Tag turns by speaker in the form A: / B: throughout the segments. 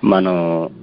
A: మనం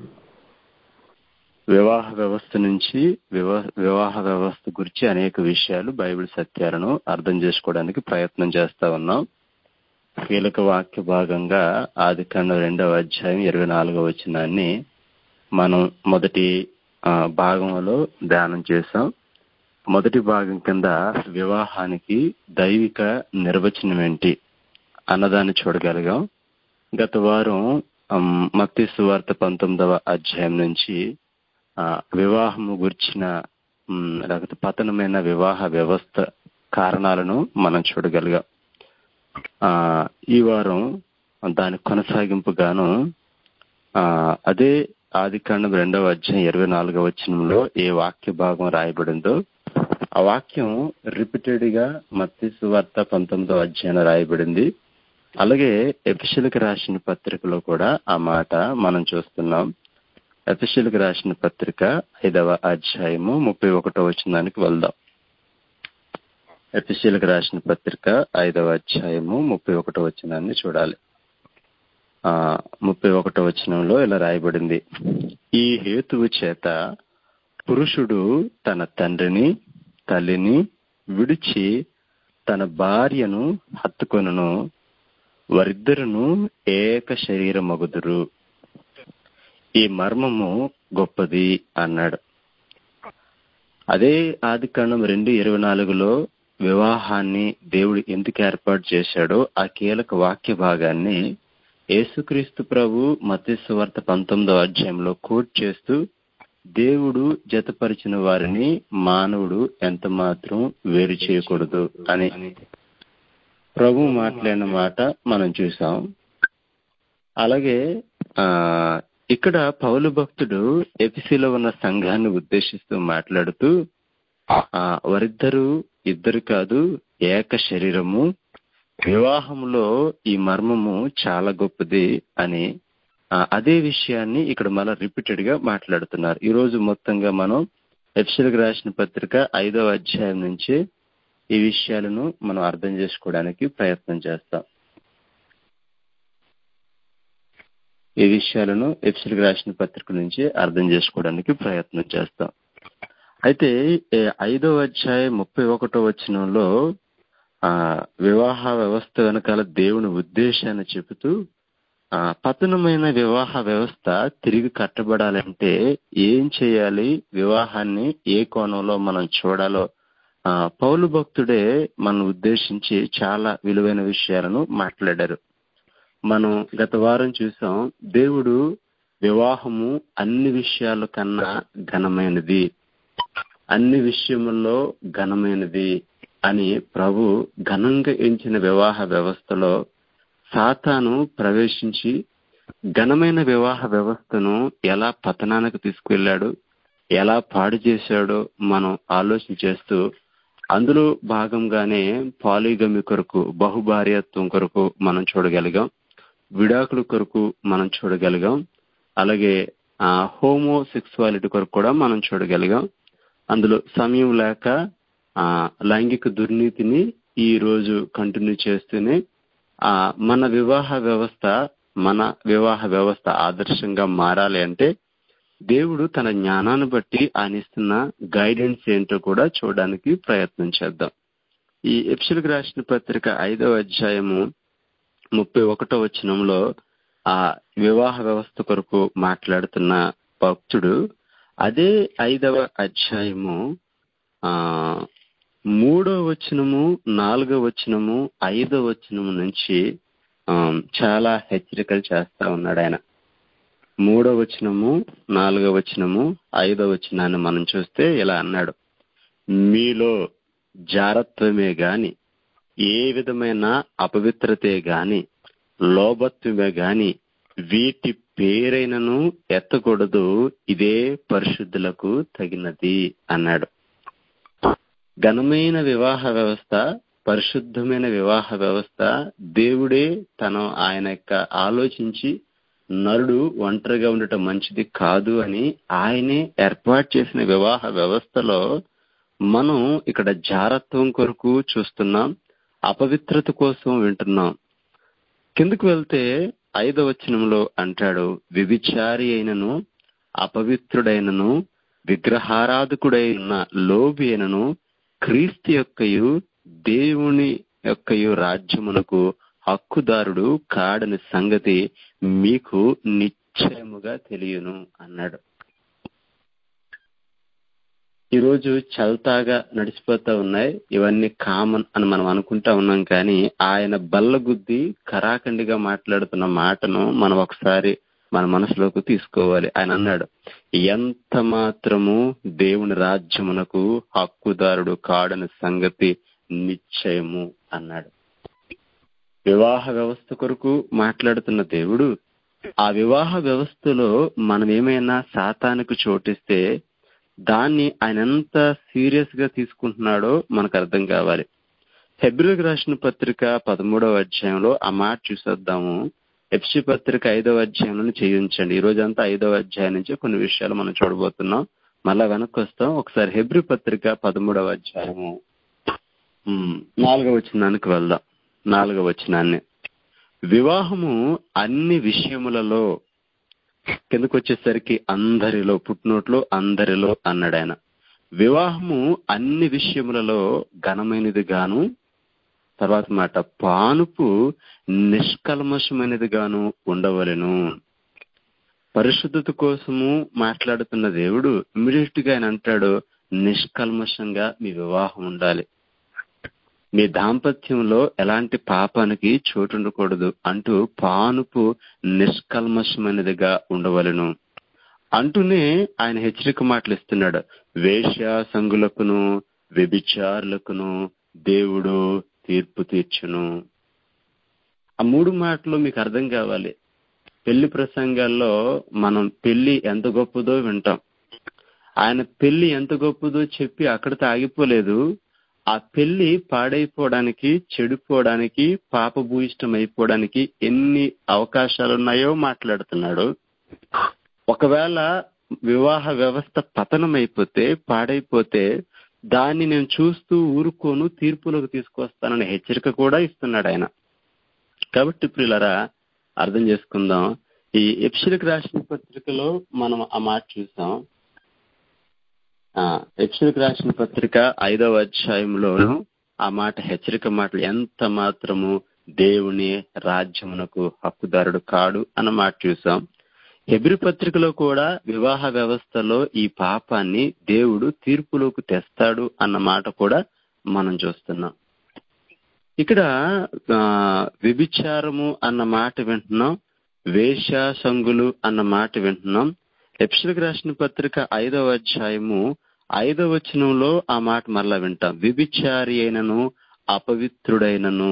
A: వివాహ వ్యవస్థ నుంచి వివా వివాహ వ్యవస్థ గురించి అనేక విషయాలు బైబిల్ సత్యాలను అర్థం చేసుకోవడానికి ప్రయత్నం చేస్తా ఉన్నాం కీలక వాక్య భాగంగా ఆది కాండం రెండవ అధ్యాయం ఇరవై నాలుగవ వచనాన్ని మనం మొదటి ఆ, భాగంలో ధ్యానం చేసాం మొదటి భాగం కింద వివాహానికి దైవిక నిర్వచనం ఏంటి అన్నదాన్ని చూడగలిగాం గత వారం మత్తి సువార్త పంతొమ్మిదవ అధ్యాయం నుంచి ఆ, వివాహము గురించిన ఉమ్, లేకపోతే పతనమైన వివాహ వ్యవస్థ కారణాలను మనం చూడగలిగాం ఆ, ఈ వారం దాని కొనసాగింపుగాను ఆ, అదే ఆది కాండం రెండవ అధ్యాయం ఇరవై నాలుగవ వచనంలో ఏ వాక్య భాగం రాయబడిందో ఆ వాక్యం రిపీటెడ్ గా మత్తి సువార్త పంతొమ్మిదవ అధ్యాయంలో రాయబడింది అలాగే ఎపిషిల్కి రాసిన పత్రికలో కూడా ఆ మాట మనం చూస్తున్నాం ఎపిషిల్కి రాసిన పత్రిక ఐదవ అధ్యాయము ముప్పై ఒకటో వచనానికి వెళ్దాం ఎపిషిల్కి రాసిన పత్రిక ఐదవ అధ్యాయము ముప్పై ఒకటో వచనాన్ని చూడాలి ఆ ముప్పై ఒకటో వచనంలో ఇలా రాయబడింది ఈ హేతువు చేత పురుషుడు తన తండ్రిని తల్లిని విడిచి తన భార్యను హత్తుకొనును వారిద్దరును ఏక శరీరమగుదురు ఈ మర్మము గొప్పది అన్నాడు అదే ఆది కాండం రెండు ఇరవై నాలుగులో వివాహాన్ని దేవుడు ఎందుకు ఏర్పాటు చేశాడో ఆ కీలక వాక్య భాగాన్ని యేసుక్రీస్తు ప్రభు మత్స్సు వార్త పంతొమ్మిదో అధ్యాయంలో కోట్ చేస్తూ దేవుడు జతపరిచిన వారిని మానవుడు ఎంత మాత్రం వేరు చేయకూడదు అని ప్రభు మాట్లాడిన మాట మనం చూసాం అలాగే ఆ ఇక్కడ పౌలు భక్తుడు ఎపిసిలో ఉన్న సంఘాన్ని ఉద్దేశిస్తూ మాట్లాడుతూ ఆ వారిద్దరు ఇద్దరు కాదు ఏక శరీరము వివాహంలో ఈ మర్మము చాలా గొప్పది అని ఆ, అదే విషయాన్ని ఇక్కడ మళ్ళా రిపీటెడ్ గా మాట్లాడుతున్నారు ఈ రోజు మొత్తంగా మనం ఎఫ్సిల్కి రాసిన పత్రిక ఐదవ అధ్యాయం నుంచి ఈ విషయాలను మనం అర్థం చేసుకోవడానికి ప్రయత్నం చేస్తాం ఈ విషయాలను ఎఫ్సిల్కి రాసిన పత్రిక నుంచి అర్థం చేసుకోవడానికి ప్రయత్నం చేస్తాం అయితే ఏ ఐదవ అధ్యాయం ముప్పై ఒకటో వచనంలో ఆ వివాహ వ్యవస్థ వెనకాల దేవుని ఉద్దేశాన్ని చెబుతూ ఆ పతనమైన వివాహ వ్యవస్థ తిరిగి కట్టబడాలంటే ఏం చేయాలి వివాహాన్ని ఏ కోణంలో మనం చూడాలో ఆ పౌలు భక్తుడే మనం ఉద్దేశించి చాలా విలువైన విషయాలను మాట్లాడారు మనం గత వారం చూసాం దేవుడు వివాహము అన్ని విషయాల కన్నా ఘనమైనది అన్ని విషయముల్లో ఘనమైనది అని ప్రభు ఘనంగా ఎంచిన వివాహ వ్యవస్థలో సాతాను ప్రవేశించి ఘనమైన వివాహ వ్యవస్థను ఎలా పతనానికి తీసుకువెళ్ళాడు ఎలా పాడు చేశాడో మనం ఆలోచన చేస్తూ అందులో భాగంగానే పాలిగమి కొరకు బహుభార్యత్వం కొరకు మనం చూడగలిగాం విడాకుల కొరకు మనం చూడగలిగాం అలాగే ఆ హోమో సెక్సువాలిటీ కొరకు కూడా మనం చూడగలిగాం అందులో సమయం లేక ఆ లైంగిక దుర్నీతిని ఈ రోజు కంటిన్యూ చేస్తూనే ఆ మన వివాహ వ్యవస్థ మన వివాహ వ్యవస్థ ఆదర్శంగా మారాలి అంటే దేవుడు తన జ్ఞానాన్ని బట్టి ఆయన ఇస్తున్న గైడెన్స్ ఏంటో కూడా చూడడానికి ప్రయత్నం చేద్దాం ఈ ఎప్సిల్కి రాసిన పత్రిక ఐదవ అధ్యాయము ముప్పై ఒకటో వచనంలో ఆ వివాహ వ్యవస్థ కొరకు మాట్లాడుతున్న భక్తుడు అదే ఐదవ అధ్యాయము ఆ మూడో వచనము నాలుగో వచనము ఐదో వచనము నుంచి ఆ, చాలా హెచ్చరికలు చేస్తా ఉన్నాడు ఆయన మూడో వచనము నాలుగో వచనము ఐదో వచనాన్ని మనం చూస్తే ఇలా అన్నాడు మీలో జారత్వమే గాని ఏ విధమైన అపవిత్రతే గాని లోభత్వమే గాని వీటి పేరైనను ఎత్తకూడదు ఇదే పరిశుద్ధులకు తగినది అన్నాడు ఘనమైన వివాహ వ్యవస్థ పరిశుద్ధమైన వివాహ వ్యవస్థ దేవుడే తన ఆయన యొక్క ఆలోచించి నరుడు ఒంటరిగా ఉండటం మంచిది కాదు అని ఆయనే ఏర్పాటు చేసిన వివాహ వ్యవస్థలో మనం ఇక్కడ జారత్వం కొరకు చూస్తున్నాం అపవిత్రత కోసం వింటున్నాం కిందకు వెళ్తే ఐదవ వచనంలో అంటాడు విభిచారి అయినను అపవిత్రుడైనను విగ్రహారాధకుడైన లోబి అయినను క్రీస్తు యొక్కయు దేవుని యొక్కయు రాజ్యమునకు హక్కుదారుడు కాడని సంగతి మీకు నిశ్చయముగా తెలియను అన్నాడు ఈరోజు చల్తాగా నడిచిపోతా ఉన్నాయి ఇవన్నీ కామన్ అని మనం అనుకుంటా ఉన్నాం కానీ ఆయన బల్లగుద్ది కరాఖండిగా మాట్లాడుతున్న మాటను మనం ఒకసారి మన మనసులోకి తీసుకోవాలి ఆయన అన్నాడు ఎంత మాత్రము దేవుని రాజ్యమునకు హక్కుదారుడు కాడని సంగతి నిశ్చయము అన్నాడు వివాహ వ్యవస్థ కొరకు మాట్లాడుతున్న దేవుడు ఆ వివాహ వ్యవస్థలో మనం ఏమైనా శాతానికి చోటిస్తే దాన్ని ఆయన ఎంత సీరియస్ గా తీసుకుంటున్నాడో మనకు అర్థం కావాలి ఫిబ్రవరికి రాసిన పత్రిక పదమూడవ అధ్యాయంలో ఆ మాట చూసేద్దాము ఎఫ్సి పత్రిక ఐదవ అధ్యాయంలో చేయించండి ఈ రోజంతా ఐదవ అధ్యాయం నుంచి కొన్ని విషయాలు మనం చూడబోతున్నాం మళ్ళా వెనక్కి వస్తాం ఒకసారి హెబ్రి పత్రిక పదమూడవ అధ్యాయము నాలుగవ వచనానికి వెళ్దాం నాలుగవ వచనాన్ని వివాహము అన్ని విషయములలో కిందకు వచ్చేసరికి అందరిలో పుట్టినోట్లో అందరిలో అన్నాడు ఆయన వివాహము అన్ని విషయములలో ఘనమైనది గాను తర్వాత మాట పానుపు నిష్కల్మషమైనది గాను ఉండవలెను పరిశుద్ధత కోసము మాట్లాడుతున్న దేవుడు ఇమీడియట్ గా ఆయన అంటాడు నిష్కల్మషంగా మీ వివాహం ఉండాలి మీ దాంపత్యంలో ఎలాంటి పాపానికి చోటు ఉండకూడదు అంటూ పానుపు నిష్కల్మషమైనదిగా ఉండవలను అంటూనే ఆయన హెచ్చరిక మాటలు ఇస్తున్నాడు వేశ్య సంగులకును వ్యభిచారులకును దేవుడు తీర్పు తీర్చును ఆ మూడు మాటలు మీకు అర్థం కావాలి పెళ్లి ప్రసంగాల్లో మనం పెళ్లి ఎంత గొప్పదో వింటాం ఆయన పెళ్లి ఎంత గొప్పదో చెప్పి అక్కడితో ఆగిపోలేదు ఆ పెళ్లి పాడైపోవడానికి చెడిపోవడానికి పాపభూయిష్టం అయిపోవడానికి ఎన్ని అవకాశాలు ఉన్నాయో మాట్లాడుతున్నాడు ఒకవేళ వివాహ వ్యవస్థ పతనం అయిపోతే పాడైపోతే దాన్ని నేను చూస్తూ ఊరుకోను తీర్పులోకి తీసుకొస్తానని హెచ్చరిక కూడా ఇస్తున్నాడు ఆయన కాబట్టి ప్రియులరా అర్థం చేసుకుందాం ఈ ఎప్సిలకు రాసిన పత్రికలో మనం ఆ మాట చూసాం ఎప్సిలకు రాసిన పత్రిక ఐదవ అధ్యాయంలోను ఆ మాట హెచ్చరిక మాటలు ఎంత మాత్రము దేవుని రాజ్యమునకు హక్కుదారుడు కాడు అన్న మాట చూసాం ఎబ్రి పత్రికలో కూడా వివాహ వ్యవస్థలో ఈ పాపాన్ని దేవుడు తీర్పులోకి తెస్తాడు అన్న మాట కూడా మనం చూస్తున్నాం ఇక్కడ వ్యభిచారము అన్న మాట వింటున్నాం వేష సంగులు అన్న మాట వింటున్నాం ఎప్సిలకు రాసిన పత్రిక ఐదవ అధ్యాయము ఐదవ వచనంలో ఆ మాట మరలా వింటాం వ్యభిచారి అయినను అపవిత్రుడైనను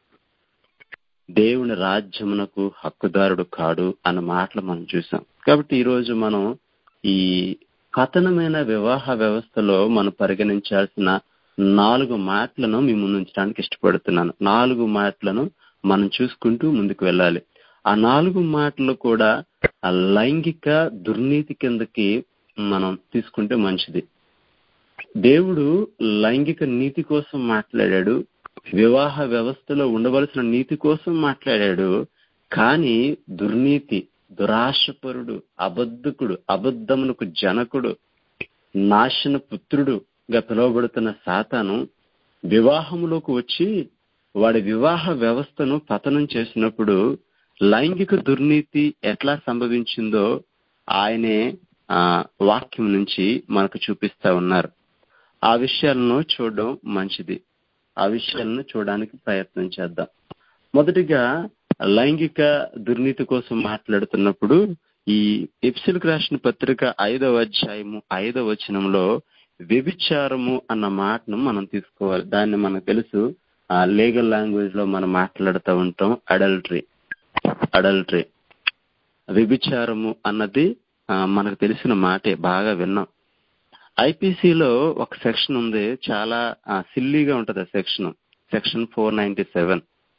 A: దేవుని రాజ్యమునకు హక్కుదారుడు కాడు అన్న మాటలు మనం చూసాం కాబట్టి ఈ రోజు మనం ఈ కథనమైన వివాహ వ్యవస్థలో మనం పరిగణించాల్సిన నాలుగు మాటలను మీ ముందు ఉంచడానికి ఇష్టపడుతున్నాను నాలుగు మాటలను మనం చూసుకుంటూ ముందుకు వెళ్ళాలి ఆ నాలుగు మాటలు కూడా ఆ లైంగిక దుర్నీతి కిందకి మనం తీసుకుంటే మంచిది దేవుడు లైంగిక నీతి కోసం మాట్లాడాడు వివాహ వ్యవస్థలో ఉండవలసిన నీతి కోసం మాట్లాడాడు కానీ దుర్నీతి దురాశపరుడు అబద్ధకుడు అబద్ధమునకు జనకుడు నాశన పుత్రుడుగా పిలువబడుతున్న సాతాను వివాహములోకి వచ్చి వాడి వివాహ వ్యవస్థను పతనం చేసినప్పుడు లైంగిక దుర్నీతి ఎట్లా సంభవించిందో ఆయనే ఆ వాక్యం నుంచి మనకు చూపిస్తా ఉన్నారు ఆ విషయాలను చూడడం మంచిది ఆ విషయాలను చూడడానికి ప్రయత్నం చేద్దాం మొదటిగా లైంగిక దుర్నీతి కోసం మాట్లాడుతున్నప్పుడు ఈ ఎప్సిల్కి రాసిన పత్రిక ఐదవ అధ్యాయము ఐదవ వచనంలో వ్యభిచారము అన్న మాటను మనం తీసుకోవాలి దాన్ని మనకు తెలుసు ఆ లీగల్ లాంగ్వేజ్ లో మనం మాట్లాడుతూ ఉంటాం అడల్టరీ అడల్టరీ వ్యభిచారము అన్నది మనకు తెలిసిన మాటే బాగా విన్నాం ఐపీసీలో ఒక సెక్షన్ ఉంది చాలా సిల్లీగా ఉంటది ఆ section section four ninety seven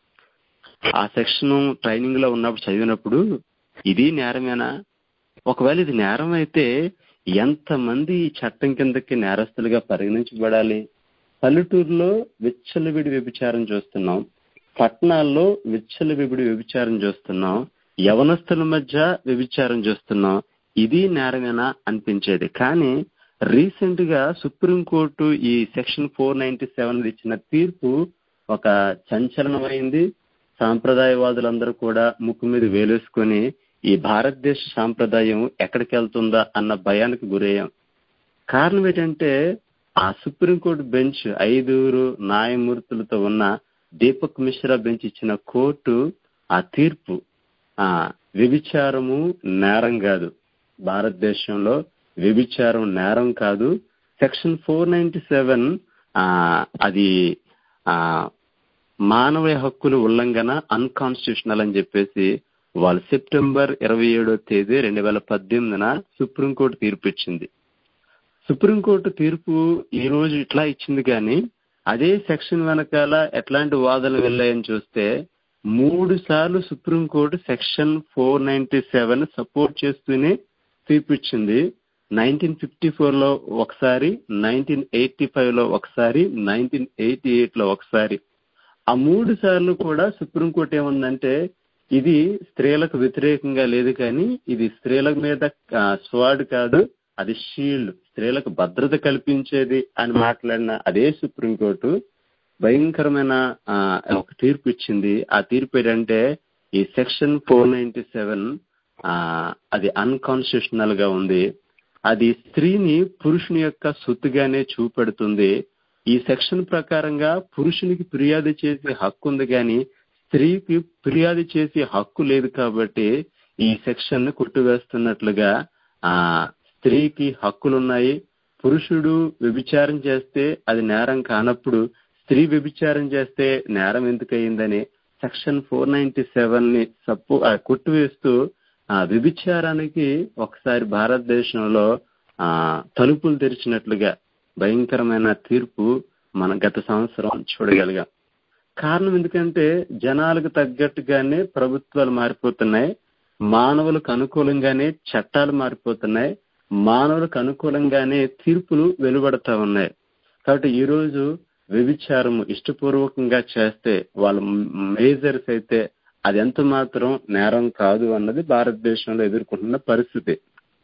A: ఆ సెక్షన్ ట్రైనింగ్ లో ఉన్నప్పుడు చదివినప్పుడు ఇది నేరమేనా ఒకవేళ ఇది నేరం అయితే ఎంతమంది ఈ చట్టం కిందకి నేరస్తులుగా పరిగణించబడాలి పల్లెటూరులో విచ్చలవిడి వ్యభిచారం చూస్తున్నాం పట్టణాల్లో విచ్చలవిడి వ్యభిచారం చూస్తున్నాం యవనస్తుల మధ్య వ్యభిచారం చూస్తున్నాం ఇది నేరమేనా అనిపించేది కానీ రీసెంట్ గా సుప్రీంకోర్టు ఈ సెక్షన్ ఫోర్ నైన్టీ సెవెన్ ఇచ్చిన తీర్పు ఒక సంచలనమైంది సాంప్రదాయవాదులందరూ కూడా ముక్కు మీద వేలేసుకొని ఈ భారతదేశ సాంప్రదాయం ఎక్కడికి వెళ్తుందా అన్న భయానికి గురయ్యాం కారణం ఏంటంటే ఆ సుప్రీంకోర్టు బెంచ్ ఐదుగురు న్యాయమూర్తులతో ఉన్న దీపక్ మిశ్రా బెంచ్ ఇచ్చిన కోర్టు ఆ తీర్పు ఆ వ్యభిచారము నేరం కాదు భారతదేశంలో వ్యభిచారం నేరం కాదు సెక్షన్ ఫోర్ నైన్టీ సెవెన్ అది ఆ మానవ హక్కుల ఉల్లంఘన అన్కాన్స్టిట్యూషనల్ అని చెప్పేసి వాళ్ళు సెప్టెంబర్ ఇరవై ఏడో తేదీ రెండు వేల పద్దెనిమిదిన సుప్రీంకోర్టు తీర్పు ఇచ్చింది సుప్రీంకోర్టు తీర్పు ఈ రోజు ఇట్లా ఇచ్చింది కానీ అదే సెక్షన్ వెనకాల ఎట్లాంటి వాదనలు వెళ్ళాయని చూస్తే మూడు సార్లు Supreme Court section four ninety seven support చేస్తూనే తీర్పు ఇచ్చింది నైన్టీన్ ఫిఫ్టీ ఫోర్ లో ఒకసారి నైన్టీన్ ఎయిటీ ఫైవ్ లో ఒకసారి నైన్టీన్ ఎయిటీ ఎయిట్ లో ఒకసారి ఆ మూడు సార్లు కూడా సుప్రీంకోర్టు ఏముందంటే ఇది స్త్రీలకు వ్యతిరేకంగా లేదు కానీ ఇది స్త్రీల మీద స్వాడ్ కాదు అది షీల్డ్ స్త్రీలకు భద్రత కల్పించేది అని మాట్లాడిన అదే సుప్రీంకోర్టు భయంకరమైన ఒక తీర్పు ఇచ్చింది ఆ తీర్పు ఏంటంటే ఈ సెక్షన్ ఫోర్ నైన్టీ సెవెన్ అది అన్కాన్స్టిట్యూషనల్ గా ఉంది అది స్త్రీని పురుషుని యొక్క సొత్తుగానే చూపెడుతుంది ఈ సెక్షన్ ప్రకారంగా పురుషునికి ఫిర్యాదు చేసే హక్కు ఉంది కానీ స్త్రీకి ఫిర్యాదు చేసే హక్కు లేదు కాబట్టి ఈ సెక్షన్ ను కొట్టివేస్తున్నట్లుగా ఆ స్త్రీకి హక్కులున్నాయి పురుషుడు వ్యభిచారం చేస్తే అది నేరం కానప్పుడు స్త్రీ వ్యభిచారం చేస్తే నేరం ఎందుకు అయిందని సెక్షన్ ఫోర్ నైన్టీ సెవెన్ ని సప్పు కొట్టివేస్తూ ఆ వ్యభిచారానికి ఒకసారి భారతదేశంలో ఆ తలుపులు తెరిచినట్లుగా భయంకరమైన తీర్పు మన గత సంవత్సరం చూడగలిగాం కారణం ఎందుకంటే జనాలకు తగ్గట్టుగానే ప్రభుత్వాలు మారిపోతున్నాయి మానవులకు అనుకూలంగానే చట్టాలు మారిపోతున్నాయి మానవులకు అనుకూలంగానే తీర్పులు వెలువడతా ఉన్నాయి కాబట్టి ఈ రోజు వ్యభిచారం ఇష్టపూర్వకంగా చేస్తే వాళ్ళ మేజర్స్ అయితే అది ఎంత మాత్రం నేరం కాదు అన్నది భారతదేశంలో ఎదుర్కొంటున్న పరిస్థితి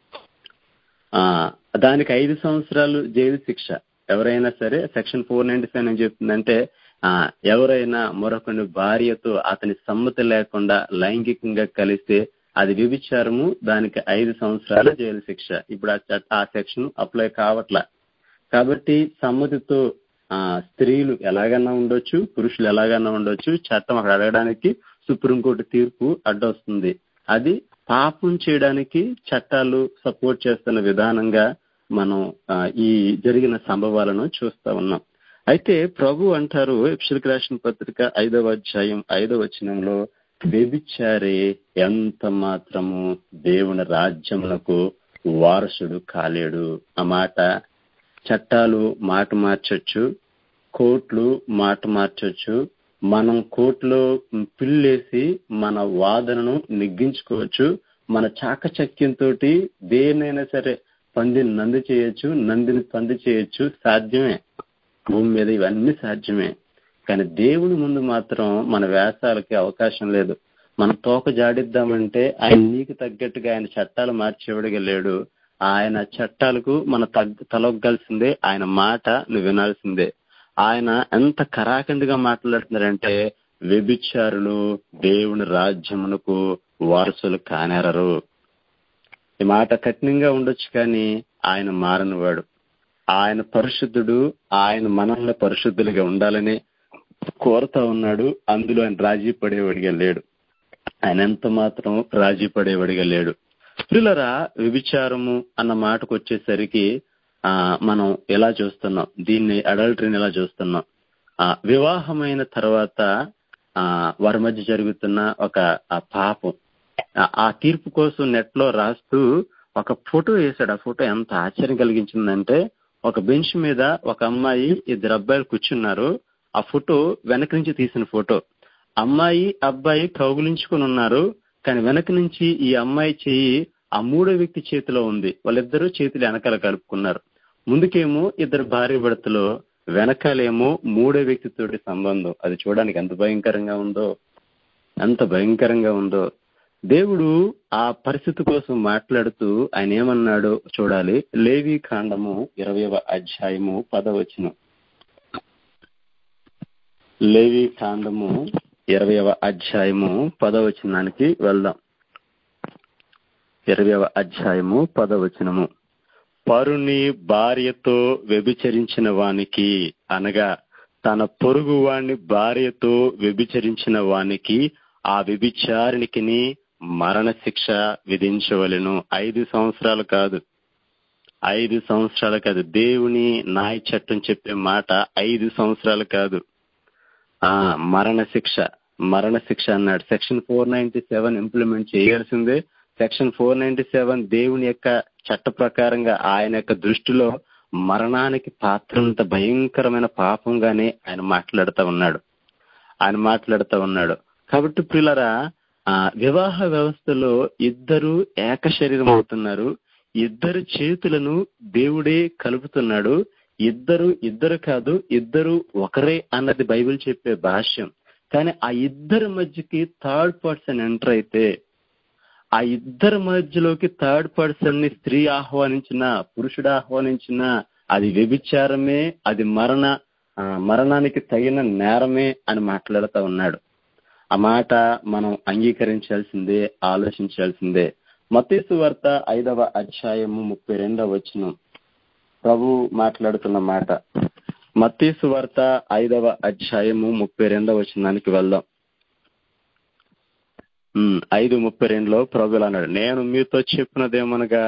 A: ఆ దానికి ఐదు సంవత్సరాలు జైలు శిక్ష ఎవరైనా సరే సెక్షన్ ఫోర్ నైన్టీ సెవెన్ అని చెప్తుందంటే ఆ ఎవరైనా మరొకని భార్యతో అతని సమ్మతి లేకుండా లైంగికంగా కలిస్తే అది వ్యభిచారము దానికి ఐదు సంవత్సరాల జైలు శిక్ష ఇప్పుడు ఆ సెక్షన్ అప్లై కావట్లా కాబట్టి సమ్మతితో ఆ స్త్రీలు ఎలాగన్నా ఉండొచ్చు పురుషులు ఎలాగన్నా ఉండొచ్చు చట్టం అక్కడ అడగడానికి సుప్రీంకోర్టు తీర్పు అడ్డొస్తుంది అది పాపం చేయడానికి చట్టాలు సపోర్ట్ చేస్తున్న విధానంగా మనం ఈ జరిగిన సంభవాలను చూస్తా ఉన్నాం అయితే ప్రభు అంటారు ఎప్సిల్కి రాసిన పత్రిక ఐదవ అధ్యాయం ఐదవ వచనంలో వ్యభిచారి ఎంత మాత్రము దేవుని రాజ్యములకు వారసుడు కాలేడు ఆ మాట చట్టాలు మాట మార్చొచ్చు కోర్టులు మాట మార్చొచ్చు మనం కోర్టులో పిల్లేసి మన వాదనను నెగ్గించుకోవచ్చు మన చాకచక్యంతో దేనైనా సరే పందిని నంది చేయొచ్చు నందిని పంది చేయొచ్చు సాధ్యమే భూమి మీద ఇవన్నీ సాధ్యమే కానీ దేవుని ముందు మాత్రం మన వేసాలకి అవకాశం లేదు మనం తోక జాడిద్దామంటే ఆయన నీకు తగ్గట్టుగా ఆయన చట్టాలు మార్చేవాడిగా లేడు ఆయన చట్టాలకు మన తగ్గ తలొగ్గాల్సిందే ఆయన మాట నువ్వు వినాల్సిందే ఆయన ఎంత కరాఖండిగా మాట్లాడుతున్నారంటే వ్యభిచారులు దేవుని రాజ్యమునకు వారసులు కానేరరు ఈ మాట కఠినంగా ఉండొచ్చు కానీ ఆయన మారనివాడు ఆయన పరిశుద్ధుడు ఆయన మనల్ని పరిశుద్ధులుగా ఉండాలని కోరుతా ఉన్నాడు అందులో ఆయన రాజీ పడేవాడిగా లేడు ఆయన ఎంత మాత్రం రాజీ పడేవాడిగా లేడు ప్రిలరా వ్యభిచారము అన్న మాటకు వచ్చేసరికి ఆ మనం ఎలా చూస్తున్నాం దీన్ని అడల్టరీని ఎలా చూస్తున్నాం ఆ వివాహమైన తర్వాత ఆ వారి మధ్య జరుగుతున్న ఒక ఆ పాపం ఆ తీర్పు కోసం నెట్ లో రాస్తూ ఒక ఫోటో వేశాడు ఆ ఫోటో ఎంత ఆశ్చర్యం కలిగించిందంటే ఒక బెంచ్ మీద ఒక అమ్మాయి ఇద్దరు అబ్బాయిలు కూర్చున్నారు ఆ ఫోటో వెనక నుంచి తీసిన ఫోటో అమ్మాయి అబ్బాయి కౌగులించుకుని ఉన్నారు కానీ వెనక నుంచి ఈ అమ్మాయి చెయ్యి ఆ మూడో వ్యక్తి చేతిలో ఉంది వాళ్ళిద్దరూ చేతులు వెనకాల కలుపుకున్నారు ముందుకేమో ఇద్దరు భార్య భర్తలు వెనకాలేమో మూడో వ్యక్తితోటి సంబంధం అది చూడడానికి ఎంత భయంకరంగా ఉందో ఎంత భయంకరంగా ఉందో దేవుడు ఆ పరిస్థితి కోసం మాట్లాడుతూ ఆయన ఏమన్నాడో చూడాలి లేవి కాండము ఇరవైవ అధ్యాయము పదవచనం లేవి కాండము ఇరవైవ అధ్యాయము పదవచనానికి వెళ్దాం ఇరవైవ అధ్యాయము పదవచనము పరుని భార్యతో వ్యభిచరించిన వానికి అనగా తన పొరుగు వాణ్ణి భార్యతో వ్యభిచరించిన వానికి ఆ వ్యభిచారిణికిని మరణ శిక్ష విధించవలెను ఐదు సంవత్సరాలు కాదు ఐదు సంవత్సరాలు కాదు దేవుని నాయ చట్టం చెప్పే మాట ఐదు సంవత్సరాలు కాదు ఆ మరణ శిక్ష మరణ శిక్ష అన్నాడు section four ninety seven implement చేయాల్సిందే సెక్షన్ ఫోర్ నైన్టీ సెవెన్ దేవుని యొక్క చట్ట ప్రకారంగా ఆయన యొక్క దృష్టిలో మరణానికి పాత్రంత భయంకరమైన పాపంగానే ఆయన మాట్లాడుతూ ఉన్నాడు ఆయన మాట్లాడుతూ ఉన్నాడు కాబట్టి ప్రిలరా ఆ వివాహ వ్యవస్థలో ఇద్దరు ఏక శరీరం అవుతున్నారు ఇద్దరు చేతులను దేవుడే కలుపుతున్నాడు ఇద్దరు ఇద్దరు కాదు ఇద్దరు ఒకరే అన్నది బైబిల్ చెప్పే భాష్యం కానీ ఆ ఇద్దరి మధ్యకి థర్డ్ పర్సన్ ఎంటర్ అయితే ఆ ఇద్దరి మధ్యలోకి థర్డ్ పర్సన్ ని స్త్రీ ఆహ్వానించిన పురుషుడు ఆహ్వానించిన అది వ్యభిచారమే అది మరణ ఆ, మరణానికి తగిన నేరమే అని మాట్లాడుతూ ఉన్నాడు ఆ మాట మనం అంగీకరించాల్సిందే ఆలోచించాల్సిందే మతేసు వార్త ఐదవ అధ్యాయము ముప్పై రెండవ వచనం ప్రభు మాట్లాడుతున్న మాట మత్తీసు వార్త ఐదవ అధ్యాయము ముప్పై రెండవ వచనానికి వెళ్దాం ఉమ్, ఐదు ముప్పై రెండులో ప్రభు ఇలా అన్నాడు నేను మీతో చెప్పినదేమనగా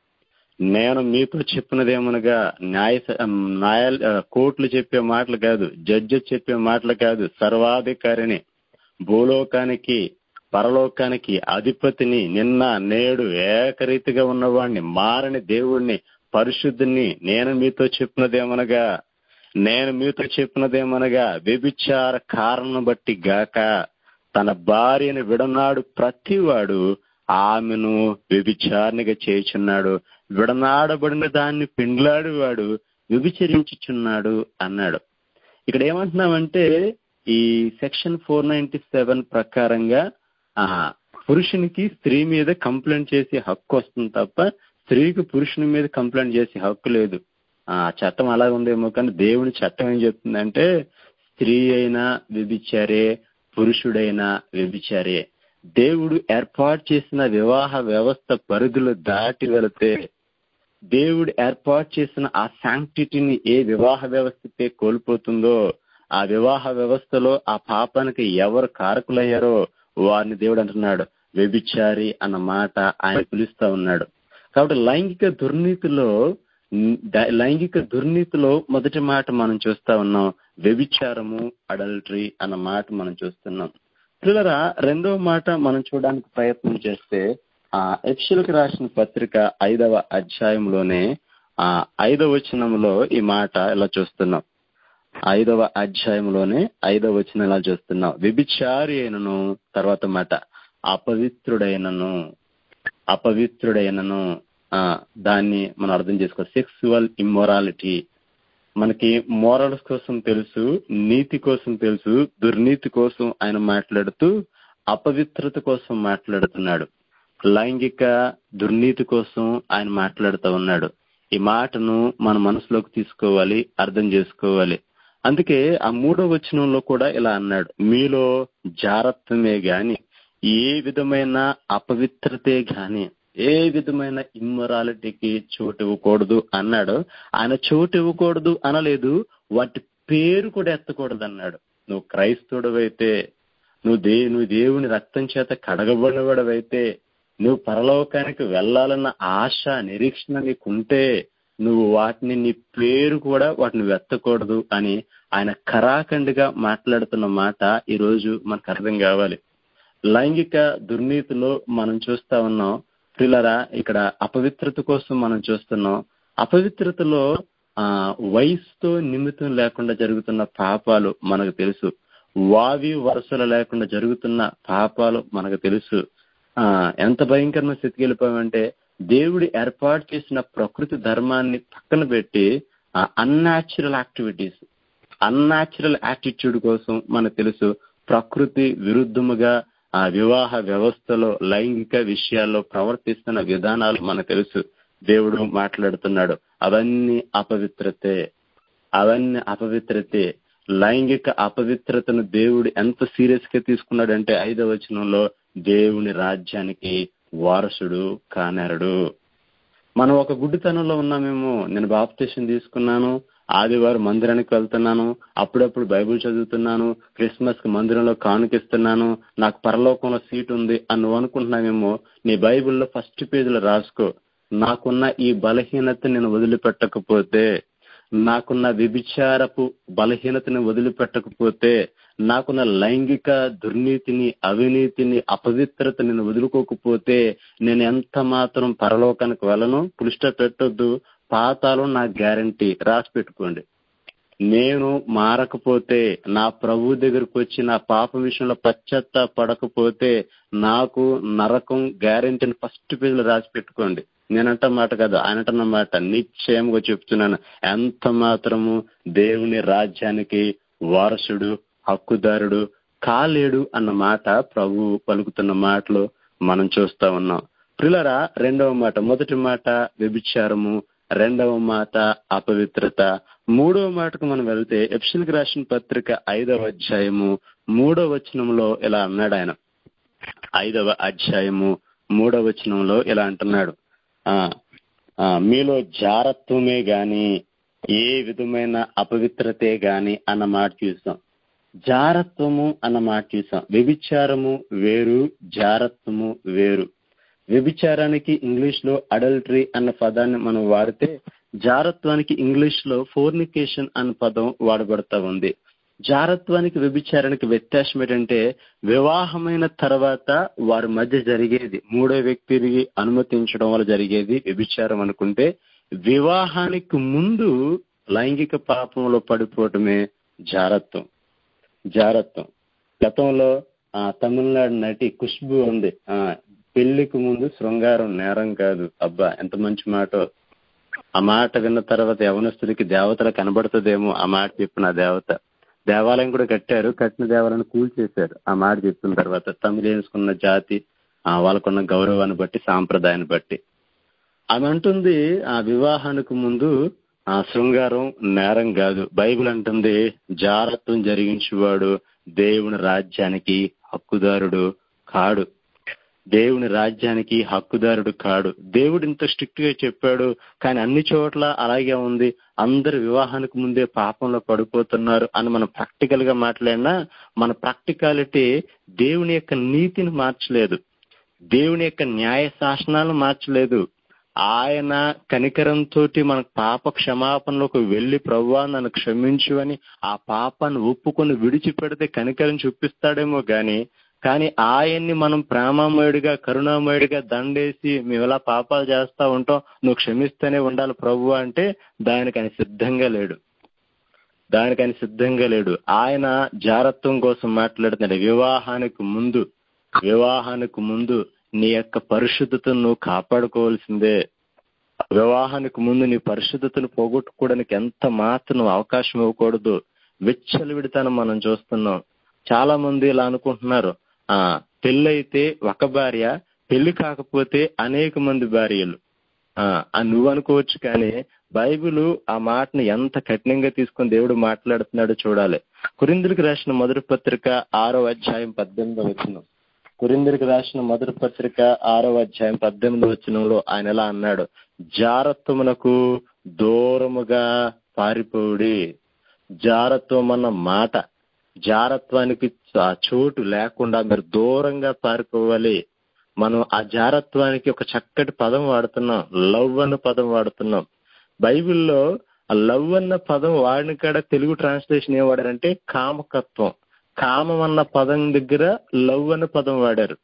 A: నేను మీతో చెప్పినదేమనగా న్యాయ న్యాయ కోర్టులు చెప్పే మాటలు కాదు జడ్జి చెప్పే మాటలు కాదు సర్వాధికారిని భూలోకానికి పరలోకానికి అధిపతిని నిన్న నేడు ఏకరీతిగా ఉన్నవాడిని మారని దేవుణ్ణి పరిశుద్ధిని నేను మీతో చెప్పినదేమనగా నేను మీతో చెప్పినదేమనగా వ్యభిచార కారణం బట్టి గాక తన భార్యను విడనాడు ప్రతివాడు ఆమెను వ్యభిచారణగా చేయుచున్నాడు విడనాడబడిన దాన్ని పెండ్లాడు వాడు వ్యభిచరించుచున్నాడు అన్నాడు ఇక్కడ ఏమంటున్నామంటే ఈ సెక్షన్ ఫోర్ నైన్టీ సెవెన్ ప్రకారంగా ఆ పురుషునికి స్త్రీ మీద కంప్లైంట్ చేసే హక్కు వస్తుంది తప్ప స్త్రీకి పురుషుని మీద కంప్లైంట్ చేసే హక్కు లేదు ఆ చట్టం అలా ఉందేమో కానీ దేవుని చట్టం ఏం చెప్తుందంటే స్త్రీ అయినా వ్యభిచారే పురుషుడైనా వ్యభిచారే దేవుడు ఏర్పాటు చేసిన వివాహ వ్యవస్థ పరిధులు దాటి వెళితే దేవుడు ఏర్పాటు చేసిన ఆ శాంక్టిటీని ఏ వివాహ వ్యవస్థపై కోల్పోతుందో ఆ వివాహ వ్యవస్థలో ఆ పాపానికి ఎవరు కారకులయ్యారో వారిని దేవుడు అంటున్నాడు వ్యభిచారి అన్న మాట ఆయన పిలుస్తా ఉన్నాడు కాబట్టి లైంగిక దుర్నీతిలో ద- లైంగిక దుర్నీతిలో మొదటి మాట మనం చూస్తా ఉన్నాం వ్యభిచారము అడల్టరీ అన్న మాట మనం చూస్తున్నాం పిల్లరా రెండవ మాట మనం చూడడానికి ప్రయత్నం చేస్తే ఆ ఎఫ్షులకు రాసిన పత్రిక ఐదవ అధ్యాయంలోనే ఆ ఐదవ వచనంలో ఈ మాట ఇలా చూస్తున్నాం ఐదవ అధ్యాయంలోనే ఐదవ వచనం ఇలా చూస్తున్నాం వ్యభిచారి అయినను తర్వాత మాట అపవిత్రుడైనను అపవిత్రుడైనను ఆ దాన్ని మనం అర్థం చేసుకో సెక్సువల్ ఇమ్మొరాలిటీ మనకి మోరల్స్ కోసం తెలుసు నీతి కోసం తెలుసు దుర్నీతి కోసం ఆయన మాట్లాడుతూ అపవిత్రత కోసం మాట్లాడుతున్నాడు లైంగిక దుర్నీతి కోసం ఆయన మాట్లాడుతూ ఉన్నాడు ఈ మాటను మన మనసులోకి తీసుకోవాలి అర్థం చేసుకోవాలి అందుకే ఆ మూడో వచనంలో కూడా ఇలా అన్నాడు మీలో జారత్వమే గాని ఏ విధమైన అపవిత్రతే గాని ఏ విధమైన ఇమ్మొరాలిటీకి చోటు ఇవ్వకూడదు అన్నాడు ఆయన చోటు ఇవ్వకూడదు అనలేదు వాటి పేరు కూడా ఎత్తకూడదు అన్నాడు నువ్వు క్రైస్తవుడవైతే నువ్వు దే నువ్వు దేవుని రక్తం చేత కడగబడినవాడవైతే నువ్వు పరలోకానికి వెళ్ళాలన్న ఆశ నిరీక్షణ నీకుంటే నువ్వు వాటిని నీ పేరు కూడా వాటిని వెత్తకూడదు అని ఆయన కరాఖండిగా మాట్లాడుతున్న మాట ఈ రోజు మనకు అర్థం కావాలి లైంగిక దుర్నీతిలో మనం చూస్తా ఉన్నాం పిల్లరా ఇక్కడ అపవిత్రత కోసం మనం చూస్తున్నాం అపవిత్రతలో ఆ వయసుతో నిమిత్తం లేకుండా జరుగుతున్న పాపాలు మనకు తెలుసు వావి వరుసలు లేకుండా జరుగుతున్న పాపాలు మనకు తెలుసు ఆ ఎంత భయంకరమైన స్థితికి వెళ్ళిపోయామంటే దేవుడు ఏర్పాటు చేసిన ప్రకృతి ధర్మాన్ని పక్కన పెట్టి అన్యాచురల్ యాక్టివిటీస్ అన్యాచురల్ యాటిట్యూడ్ కోసం మనకు తెలుసు ప్రకృతి విరుద్ధముగా ఆ వివాహ వ్యవస్థలో లైంగిక విషయాల్లో ప్రవర్తిస్తున్న విధానాలు మనకు తెలుసు దేవుడు మాట్లాడుతున్నాడు అవన్నీ అపవిత్రతే అవన్నీ అపవిత్రతే లైంగిక అపవిత్రతను దేవుడు ఎంత సీరియస్ గా తీసుకున్నాడంటే ఐదవ వచనంలో దేవుని రాజ్యానికి వారసుడు కానరుడు మనం ఒక గుడ్డితనంలో ఉన్నామేమో నేను బాప్తేషన్ తీసుకున్నాను ఆదివారం మందిరానికి వెళ్తున్నాను అప్పుడప్పుడు బైబిల్ చదువుతున్నాను క్రిస్మస్ కి మందిరంలో కానుకిస్తున్నాను నాకు పరలోకంలో సీట్ ఉంది అని నువ్వు అనుకుంటున్నావేమో నీ బైబిల్లో ఫస్ట్ పేజీలో రాసుకో నాకున్న ఈ బలహీనత నేను వదిలిపెట్టకపోతే నాకున్న వ్యభిచారపు బలహీనతని వదిలిపెట్టకపోతే నాకున్న లైంగిక దుర్నీతిని అవినీతిని అపవిత్రత నేను వదులుకోకపోతే నేను ఎంత మాత్రం పరలోకానికి వెళ్ళను పులిష్ట పెట్టొద్దు పాతాలు నా గ్యారంటీ రాసి పెట్టుకోండి నేను మారకపోతే నా ప్రభు దగ్గరకు వచ్చి నా పాప విషయంలో పశ్చత్త పడకపోతే నాకు నరకం గ్యారెంటీని ఫస్ట్ పేజీలో రాసి పెట్టుకోండి నేనంట మాట కాదు ఆయనంటున్న మాట నిశ్చయంగా చెప్తున్నాను ఎంత మాత్రము దేవుని రాజ్యానికి వారసుడు హక్కుదారుడు కాలేడు అన్న మాట ప్రభు పలుకుతున్న మాటలు మనం చూస్తా ఉన్నాం ప్రిలరా రెండవ మాట మొదటి మాట వ్యభిచారము రెండవ మాట అపవిత్రత మూడవ మాటకు మనం వెళ్తే ఎప్సిల్కి రాసిన పత్రిక ఐదవ అధ్యాయము మూడవ వచనంలో ఇలా అన్నాడు ఆయన ఐదవ అధ్యాయము మూడవ వచనంలో ఇలా అంటున్నాడు ఆ ఆ, మీలో జారత్వమే గాని ఏ విధమైన అపవిత్రతే గాని అన్న మాట చూసాం జారత్వము అన్న మాట చూసాం వ్యభిచారము వేరు జారత్వము వేరు వ్యభిచారానికి ఇంగ్లీష్ లో అడల్టరీ అన్న పదాన్ని మనం వాడితే జారత్వానికి ఇంగ్లీష్ లో ఫోర్నికేషన్ అన్న పదం వాడబడతా ఉంది జారత్వానికి వ్యభిచారానికి వ్యత్యాసం ఏంటంటే వివాహమైన తర్వాత వారి మధ్య జరిగేది మూడో వ్యక్తిని అనుమతించడం వల్ల జరిగేది వ్యభిచారం అనుకుంటే వివాహానికి ముందు లైంగిక పాపంలో పడిపోవటమే జారత్వం జారత్వం గతంలో ఆ తమిళనాడు నటి ఖుష్బు ఉంది ఆ పెళ్లికి ముందు శృంగారం నేరం కాదు అబ్బా ఎంత మంచి మాట ఆ మాట విన్న తర్వాత యవనస్తుడికి దేవతలు కనబడుతుందేమో ఆ మాట చెప్పిన ఆ దేవత దేవాలయం కూడా కట్టారు కట్టిన దేవాలయాన్ని కూల్చేశారు ఆ మాట చెప్పిన తర్వాత తమిళేసుకున్న జాతి ఆ వాళ్ళకున్న గౌరవాన్ని బట్టి సాంప్రదాయాన్ని బట్టి ఆమె అంటుంది ఆ వివాహానికి ముందు ఆ శృంగారం నేరం కాదు బైబిల్ అంటుంది జారత్వం జరిగించేవాడు దేవుని రాజ్యానికి హక్కుదారుడు కాడు దేవుని రాజ్యానికి హక్కుదారుడు కాడు దేవుడు ఇంత స్ట్రిక్ట్ గా చెప్పాడు కానీ అన్ని చోట్ల అలాగే ఉంది అందరు వివాహానికి ముందే పాపంలో పడిపోతున్నారు అని మనం ప్రాక్టికల్ గా మాట్లాడినా మన ప్రాక్టికాలిటీ దేవుని యొక్క నీతిని మార్చలేదు దేవుని యొక్క న్యాయ శాసనాలు మార్చలేదు ఆయన కనికరంతో మన పాప క్షమాపణలోకి వెళ్లి ప్రవ్వా నన్ను క్షమించు అని ఆ పాపాన్ని ఒప్పుకొని విడిచిపెడితే కనికరం చూపిస్తాడేమో గాని కానీ ఆయన్ని మనం ప్రేమమయుడిగా కరుణామయుడిగా దండేసి మేము ఇలా పాపాలు చేస్తా ఉంటాం నువ్వు క్షమిస్తూనే ఉండాలి ప్రభు అంటే దానికి ఆయన సిద్ధంగా లేడు దానికి ఆయన సిద్ధంగా లేడు ఆయన జారత్వం కోసం మాట్లాడుతున్నాడు వివాహానికి ముందు వివాహానికి ముందు నీ యొక్క పరిశుద్ధతను నువ్వు కాపాడుకోవాల్సిందే వివాహానికి ముందు నీ పరిశుద్ధతను పోగొట్టుకోవడానికి ఎంత మాత్రం నువ్వు అవకాశం ఇవ్వకూడదు విచ్చలవిడితనం మనం చూస్తున్నాం చాలా మంది ఇలా అనుకుంటున్నారు ఆ పెళ్ళైతే ఒక భార్య పెళ్లి కాకపోతే అనేక మంది భార్యలు ఆ అని నువ్వు అనుకోవచ్చు కానీ బైబిల్ ఆ మాటను ఎంత కఠినంగా తీసుకొని దేవుడు మాట్లాడుతున్నాడో చూడాలి కురిందులకు రాసిన మొదటి పత్రిక ఆరో అధ్యాయం పద్దెనిమిదో వచ్చిన కురిందులకు రాసిన మొదటి పత్రిక ఆరో అధ్యాయం పద్దెనిమిదో వచనంలో ఆయన ఎలా అన్నాడు జారత్వమునకు దూరముగా పారిపోవుడి జారత్వం అన్న మాట జారత్వానికి ఆ చోటు లేకుండా మీరు దూరంగా పారిపోవాలి మనం ఆ జారత్వానికి ఒక చక్కటి పదం వాడుతున్నాం లవ్ అన్న పదం వాడుతున్నాం బైబిల్లో ఆ లవ్ అన్న పదం వాడిన కాడ తెలుగు ట్రాన్స్లేషన్ ఏం వాడారంటే కామకత్వం కామం అన్న పదం దగ్గర లవ్ అన్న పదం వాడారు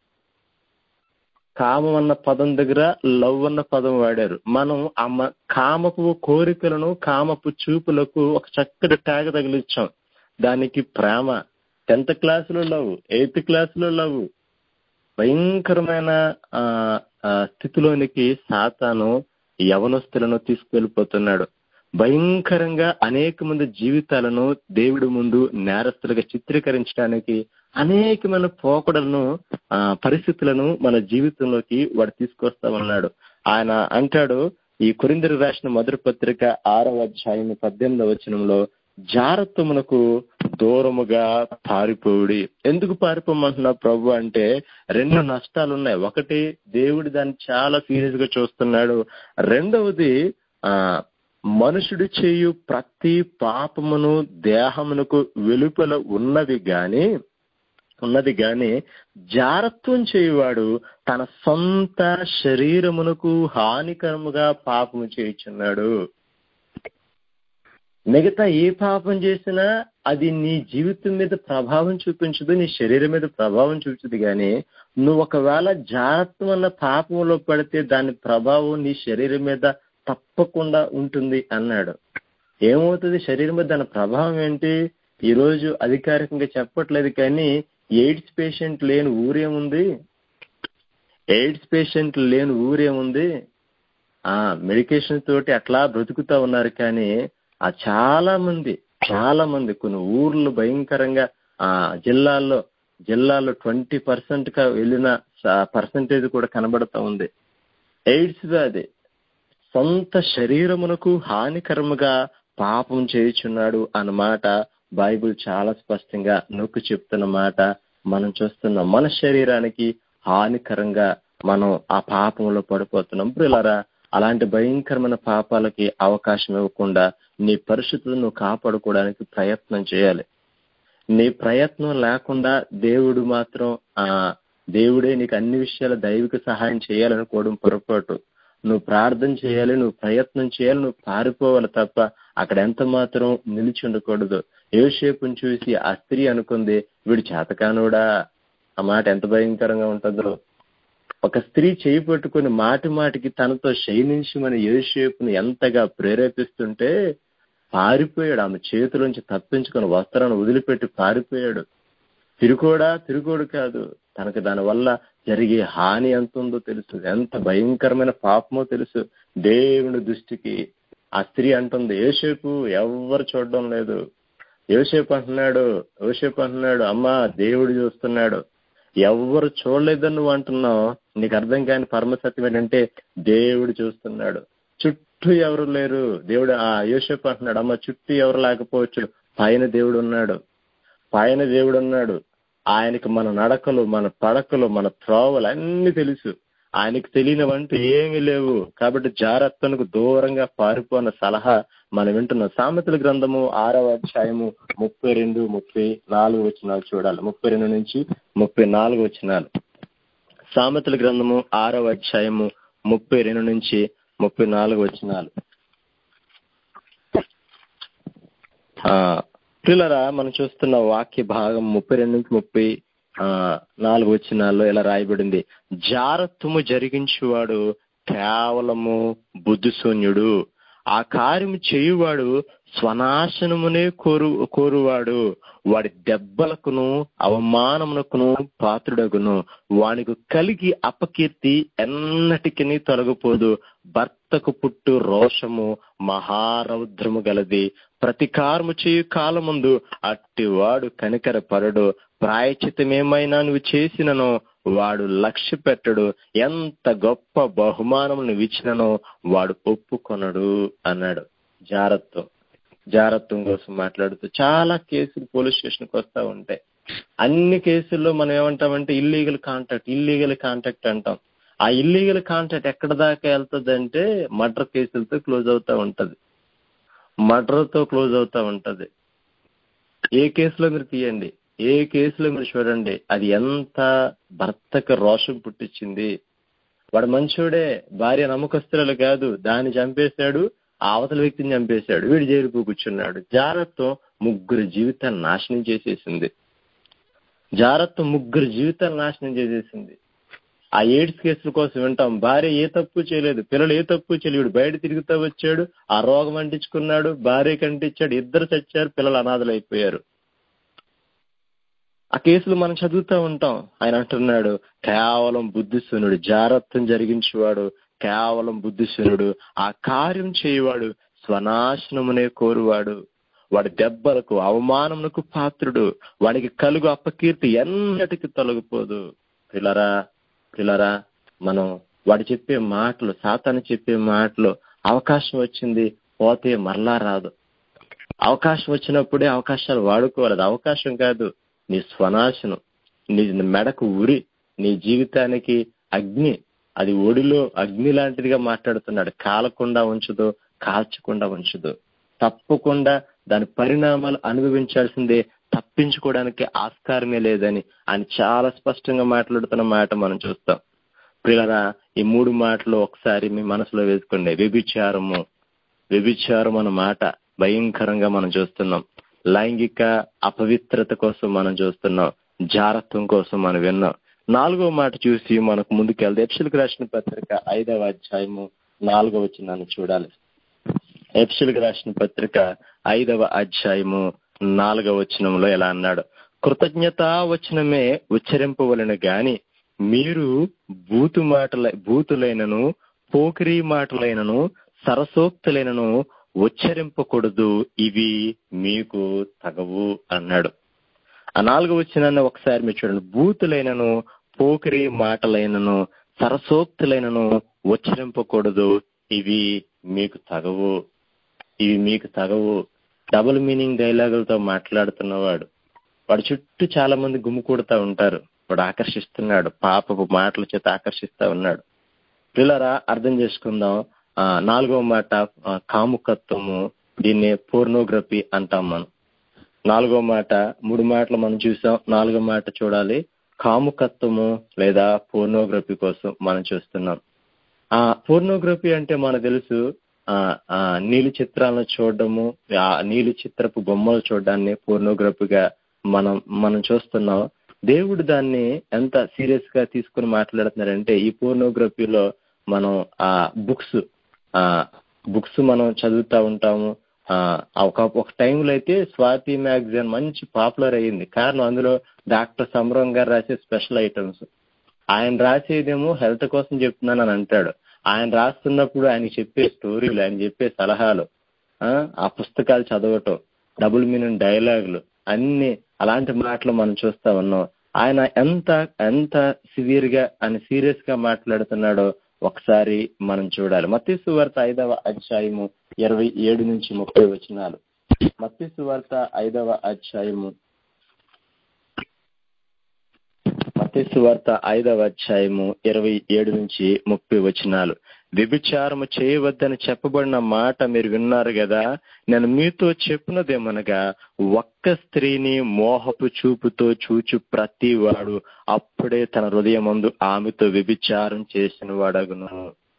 A: కామం అన్న పదం దగ్గర లవ్ అన్న పదం వాడారు మనం ఆ మ- కామపు కోరికలను కామపు చూపులకు ఒక చక్కటి ట్యాగ్ తగిలించాం దానికి ప్రేమ టెన్త్ క్లాసులో లవ్ ఎయిత్ క్లాసులో లవ్ భయంకరమైన ఆ ఆ, స్థితిలోనికి సాతాను యవనస్తులను తీసుకెళ్లిపోతున్నాడు భయంకరంగా అనేక మంది జీవితాలను దేవుడి ముందు నేరస్తులుగా చిత్రీకరించడానికి అనేకమైన పోకడలను ఆ, పరిస్థితులను మన జీవితంలోకి వాడు తీసుకొస్తా ఉన్నాడు ఆయన అంటాడు ఈ కొరిందరు రాసిన మొదటి పత్రిక ఆరవ అధ్యాయం పద్దెనిమిదవ వచనంలో జారత్వమునకు దూరముగా పారిపోవుడి ఎందుకు పారిపోమంటున్నా ప్రభు అంటే రెండు నష్టాలు ఉన్నాయి ఒకటి దేవుడు దాన్ని చాలా సీరియస్ గా చూస్తున్నాడు రెండవది ఆ మనుషుడు చేయు ప్రతి పాపమును దేహమునకు వెలుపల ఉన్నది గాని ఉన్నది గాని జారత్వం చేయువాడు తన సొంత శరీరమునకు హానికరముగా పాపము చేయుచున్నాడు మిగతా ఏ పాపం చేసినా అది నీ జీవితం మీద ప్రభావం చూపించదు నీ శరీరం మీద ప్రభావం చూపించదు కానీ నువ్వు ఒకవేళ జాగ్రత్తం అన్న పాపంలో పడితే దాని ప్రభావం నీ శరీరం మీద తప్పకుండా ఉంటుంది అన్నాడు ఏమవుతుంది శరీరం మీద దాని ప్రభావం ఏంటి ఈ రోజు అధికారికంగా చెప్పట్లేదు కానీ ఎయిడ్స్ పేషెంట్ లేని ఊరేముంది ఎయిడ్స్ పేషెంట్ లేని ఊరేముంది ఆ మెడికేషన్ తోటి అట్లా బ్రతుకుతా ఉన్నారు కానీ ఆ చాలా మంది చాలా మంది కొన్ని ఊర్లు భయంకరంగా ఆ జిల్లాల్లో జిల్లాలో ట్వంటీ పర్సెంట్ గా వెళ్ళిన పర్సంటేజ్ కూడా కనబడతా ఉంది ఎయిడ్స్ వ్యాధి సొంత శరీరమునకు హానికరముగా పాపం చేయుచున్నాడు అన్నమాట బైబిల్ చాలా స్పష్టంగా నొక్కి చెప్తున్న మాట మనం చూస్తున్నాం మన శరీరానికి హానికరంగా మనం ఆ పాపంలో పడిపోతున్నాం ప్రియులారా అలాంటి భయంకరమైన పాపాలకి అవకాశం ఇవ్వకుండా నీ పరిస్థితులను నువ్వు కాపాడుకోవడానికి ప్రయత్నం చేయాలి నీ ప్రయత్నం లేకుండా దేవుడు మాత్రం ఆ దేవుడే నీకు అన్ని విషయాల దైవిక సహాయం చేయాలనుకోవడం పొరపాటు నువ్వు ప్రార్థన చేయాలి నువ్వు ప్రయత్నం చేయాలి నువ్వు పారిపోవాలి తప్ప అక్కడ ఎంత మాత్రం నిలిచి ఉండకూడదు యోసేపుని చూసి ఆ స్త్రీ అనుకుంది వీడు చేతకానుడా ఆ మాట ఎంత భయంకరంగా ఉంటుందో ఒక స్త్రీ చేయి పట్టుకుని మాటి మాటికి తనతో శయనించమని యోసేపుని ఎంతగా ప్రేరేపిస్తుంటే పారిపోయాడు ఆమె చేతిలోంచి తప్పించుకొని వస్త్రాన్ని వదిలిపెట్టి పారిపోయాడు తిరుకోడా తిరుకోడు కాదు తనకు దాని వల్ల జరిగే హాని ఎంత ఉందో తెలుసు ఎంత భయంకరమైన పాపమో తెలుసు దేవుని దృష్టికి ఆ స్త్రీ అంటుంది యోసేపు ఎవ్వరు చూడడం లేదు యోసేపు అంటున్నాడు యోసేపు అంటున్నాడు అమ్మా దేవుడు చూస్తున్నాడు ఎవ్వరు చూడలేదని నువ్వు అంటున్నావు నీకు అర్థం కాని పరమసత్యం ఏంటంటే దేవుడు చూస్తున్నాడు చుట్టూ ఎవరు లేరు దేవుడు ఆ యోసేపు అంటున్నాడు అమ్మ చుట్టూ ఎవరు లేకపోవచ్చు పైన దేవుడు ఉన్నాడు పైన దేవుడు ఉన్నాడు ఆయనకి మన నడకలు మన పడకలు మన త్రోవలు అన్ని తెలుసు ఆయనకి తెలియనివంటూ ఏమీ లేవు కాబట్టి జాగ్రత్తలకు దూరంగా పారిపోన్న సలహా మనం వింటున్నాం సామెతల గ్రంథము ఆరవ అధ్యాయము ముప్పై రెండు ముప్పై నాలుగు వచనాలు చూడాలి ముప్పై రెండు నుంచి ముప్పై నాలుగు వచనాలు సామెతల గ్రంథము ఆరవ అధ్యాయము ముప్పై రెండు నుంచి ముప్పై నాలుగు వచనాలు ఆ పిల్లరా మనం చూస్తున్న వాక్య భాగం ముప్పై రెండు నుంచి ముప్పై ఆ నాలుగు వచనాల్లో ఇలా రాయబడింది జారత్వము జరిగించువాడు కేవలము బుద్ధిశూన్యుడు ఆ కార్యము చేయువాడు స్వనాశనమునే కోరు కోరువాడు వాడి దెబ్బలకును అవమానమునకును పాత్రుడగును వానికి కలిగి అపకీర్తి ఎన్నటికి తొలగిపోదు భర్తకు పుట్టు రోషము మహారౌద్రము గలది ప్రతికారము చేయు కాలముందు అట్టివాడు కనికరపరడు ప్రాయచితమేమైనా నువ్వు చేసిననో వాడు లక్ష్య పెట్టడు ఎంత గొప్ప బహుమానం నువ్వు ఇచ్చిననో వాడు ఒప్పుకొనడు అన్నాడు జారత్వం జారత్వం కోసం మాట్లాడుతూ చాలా కేసులు పోలీస్ స్టేషన్కి వస్తా ఉంటాయి అన్ని కేసుల్లో మనం ఏమంటామంటే ఇల్లీగల్ కాంటాక్ట్ ఇల్లీగల్ కాంటాక్ట్ అంటాం ఆ ఇల్లీగల్ కాంటాక్ట్ ఎక్కడ దాకా వెళ్తుంది అంటే మర్డర్ కేసులతో క్లోజ్ అవుతా ఉంటది మర్డర్ తో క్లోజ్ అవుతా ఉంటది ఏ కేసులో మీరు తీయండి ఏ కేసులో మీరు చూడండి అది ఎంత భర్తకు రోషం పుట్టించింది వాడు మంచోడే భార్య నమ్మకస్తురాలు కాదు దాన్ని చంపేశాడు ఆ అవతల వ్యక్తిని చంపేశాడు వీడు జైలుకు కూర్చున్నాడు జాగ్రత్తం ముగ్గురు జీవితాన్ని నాశనం చేసేసింది జాగ్రత్త ముగ్గురు జీవితాన్ని నాశనం చేసేసింది ఆ ఎయిడ్స్ కేసుల కోసం వింటాం భార్య ఏ తప్పు చేయలేదు పిల్లలు ఏ తప్పు చేయలేదు బయట తిరుగుతూ వచ్చాడు ఆ రోగం అంటించుకున్నాడు భార్యకి అంటించాడు ఇద్దరు చచ్చారు పిల్లలు అనాథలు అయిపోయారు ఆ కేసులు మనం చదువుతూ ఉంటాం ఆయన అంటున్నాడు కేవలం బుద్ధిశూన్యుడు జారత్వం జరిగించేవాడు కేవలం బుద్ధిశూన్యుడు ఆ కార్యం చేయవాడు స్వనాశనమునే కోరువాడు వాడి దెబ్బలకు అవమానమునకు పాత్రుడు వాడికి కలుగు అపకీర్తి ఎన్నటికి తొలగిపోదు పిల్లరా పిల్లరా మనం వాడు చెప్పే మాటలు సాతాను చెప్పే మాటలు అవకాశం వచ్చింది పోతే మరలా రాదు అవకాశం వచ్చినప్పుడే అవకాశాలు వాడుకోవాలి అది అవకాశం కాదు నీ స్వనాశనం నీ మెడకు ఉరి నీ జీవితానికి అగ్ని అది ఒడిలో అగ్ని లాంటిదిగా మాట్లాడుతున్నాడు కాలకుండా ఉంచదు కాల్చకుండా ఉంచదు తప్పకుండా దాని పరిణామాలు అనుభవించాల్సిందే తప్పించుకోవడానికి ఆస్కారమే లేదని ఆయన చాలా స్పష్టంగా మాట్లాడుతున్న మాట మనం చూస్తాం ప్రియులరా ఈ మూడు మాటలు ఒకసారి మీ మనసులో వేసుకోండి వ్యభిచారము వ్యభిచారం అన్న మాట భయంకరంగా మనం చూస్తున్నాం లైంగిక అపవిత్రత కోసం మనం చూస్తున్నాం జారత్వం కోసం మనం విన్నాం నాలుగో మాట చూసి మనకు ముందుకెళ్తే ఎప్సిల్కి రాసిన పత్రిక ఐదవ అధ్యాయము నాలుగవ వచ్చినాన్ని చూడాలి ఎప్సిల్కి రాసిన పత్రిక ఐదవ అధ్యాయము నాలుగవ వచనంలో ఎలా అన్నాడు కృతజ్ఞత వచనమే ఉచ్చరింపవలను గాని మీరు బూతు మాటల బూతులైనను పోకిరి మాటలైనను సరసోక్తులైనను ఉచ్చరింపకూడదు ఇవి మీకు తగవు అన్నాడు ఆ నాలుగు వచ్చినాన్ని ఒకసారి మీరు చూడండి బూతులైనను పోకిరి మాటలైనను సరసోక్తులైనను ఉచ్చరింపకూడదు ఇవి మీకు తగవు ఇవి మీకు తగవు డబుల్ మీనింగ్ డైలాగులతో మాట్లాడుతున్నవాడు వాడు చుట్టూ చాలా మంది గుమ్ముకూడుతా ఉంటారు వాడు ఆకర్షిస్తున్నాడు పాపపు మాటల చేత ఆకర్షిస్తా ఉన్నాడు పిల్లరా అర్థం చేసుకుందాం ఆ నాలుగవ మాట ఆ, కాముకత్వము దీన్ని పోర్నోగ్రఫీ అంటాం మనం నాలుగో మాట మూడు మాటలు మనం చూసాం నాలుగో మాట చూడాలి కాముకత్వము లేదా పోర్నోగ్రఫీ కోసం మనం చూస్తున్నాం ఆ పోర్నోగ్రఫీ అంటే మనకు తెలుసు ఆ ఆ నీలి చిత్రాలను చూడడము ఆ నీలి చిత్రపు బొమ్మలు చూడడాన్ని పోర్నోగ్రఫీగా మనం మనం చూస్తున్నాం దేవుడు దాన్ని ఎంత సీరియస్ గా తీసుకుని మాట్లాడుతున్నారంటే ఈ పోర్నోగ్రఫీలో మనం ఆ బుక్స్ ఆ బుక్స్ మనం చదువుతా ఉంటాము ఆ ఒక ఒక టైంలో అయితే స్వాతి మ్యాగజైన్ మంచి పాపులర్ అయ్యింది కారణం అందులో డాక్టర్ సమరం గారు రాసే స్పెషల్ ఐటమ్స్ ఆయన రాసేదేమో హెల్త్ కోసం చెప్తున్నాను అని అంటాడు ఆయన రాస్తున్నప్పుడు ఆయన చెప్పే స్టోరీలు ఆయన చెప్పే సలహాలు ఆ ఆ పుస్తకాలు చదవటం డబుల్ మీనింగ్ డైలాగులు అన్ని అలాంటి మాటలు మనం చూస్తా ఉన్నాం ఆయన ఎంత ఎంత సివియర్ గా ఆయన సీరియస్ గా మాట్లాడుతున్నాడో ఒకసారి మనం చూడాలి మత్తీసు వార్త ఐదవ అధ్యాయము ఇరవై ఏడు నుంచి ముప్పై వచనాలు మత్తీసు వార్త ఐదవ అధ్యాయము మత్తీసు వార్త ఐదవ అధ్యాయము ఇరవై ఏడు నుంచి ముప్పై వచనాలు వ్యభిచారము చేయవద్దని చెప్పబడిన మాట మీరు విన్నారు కదా నేను మీతో చెప్పినదేమనగా ఒక్క స్త్రీని మోహపు చూపుతో చూచు ప్రతి వాడు అప్పుడే తన హృదయమందు ఆమెతో వ్యభిచారం చేసిన వాడగును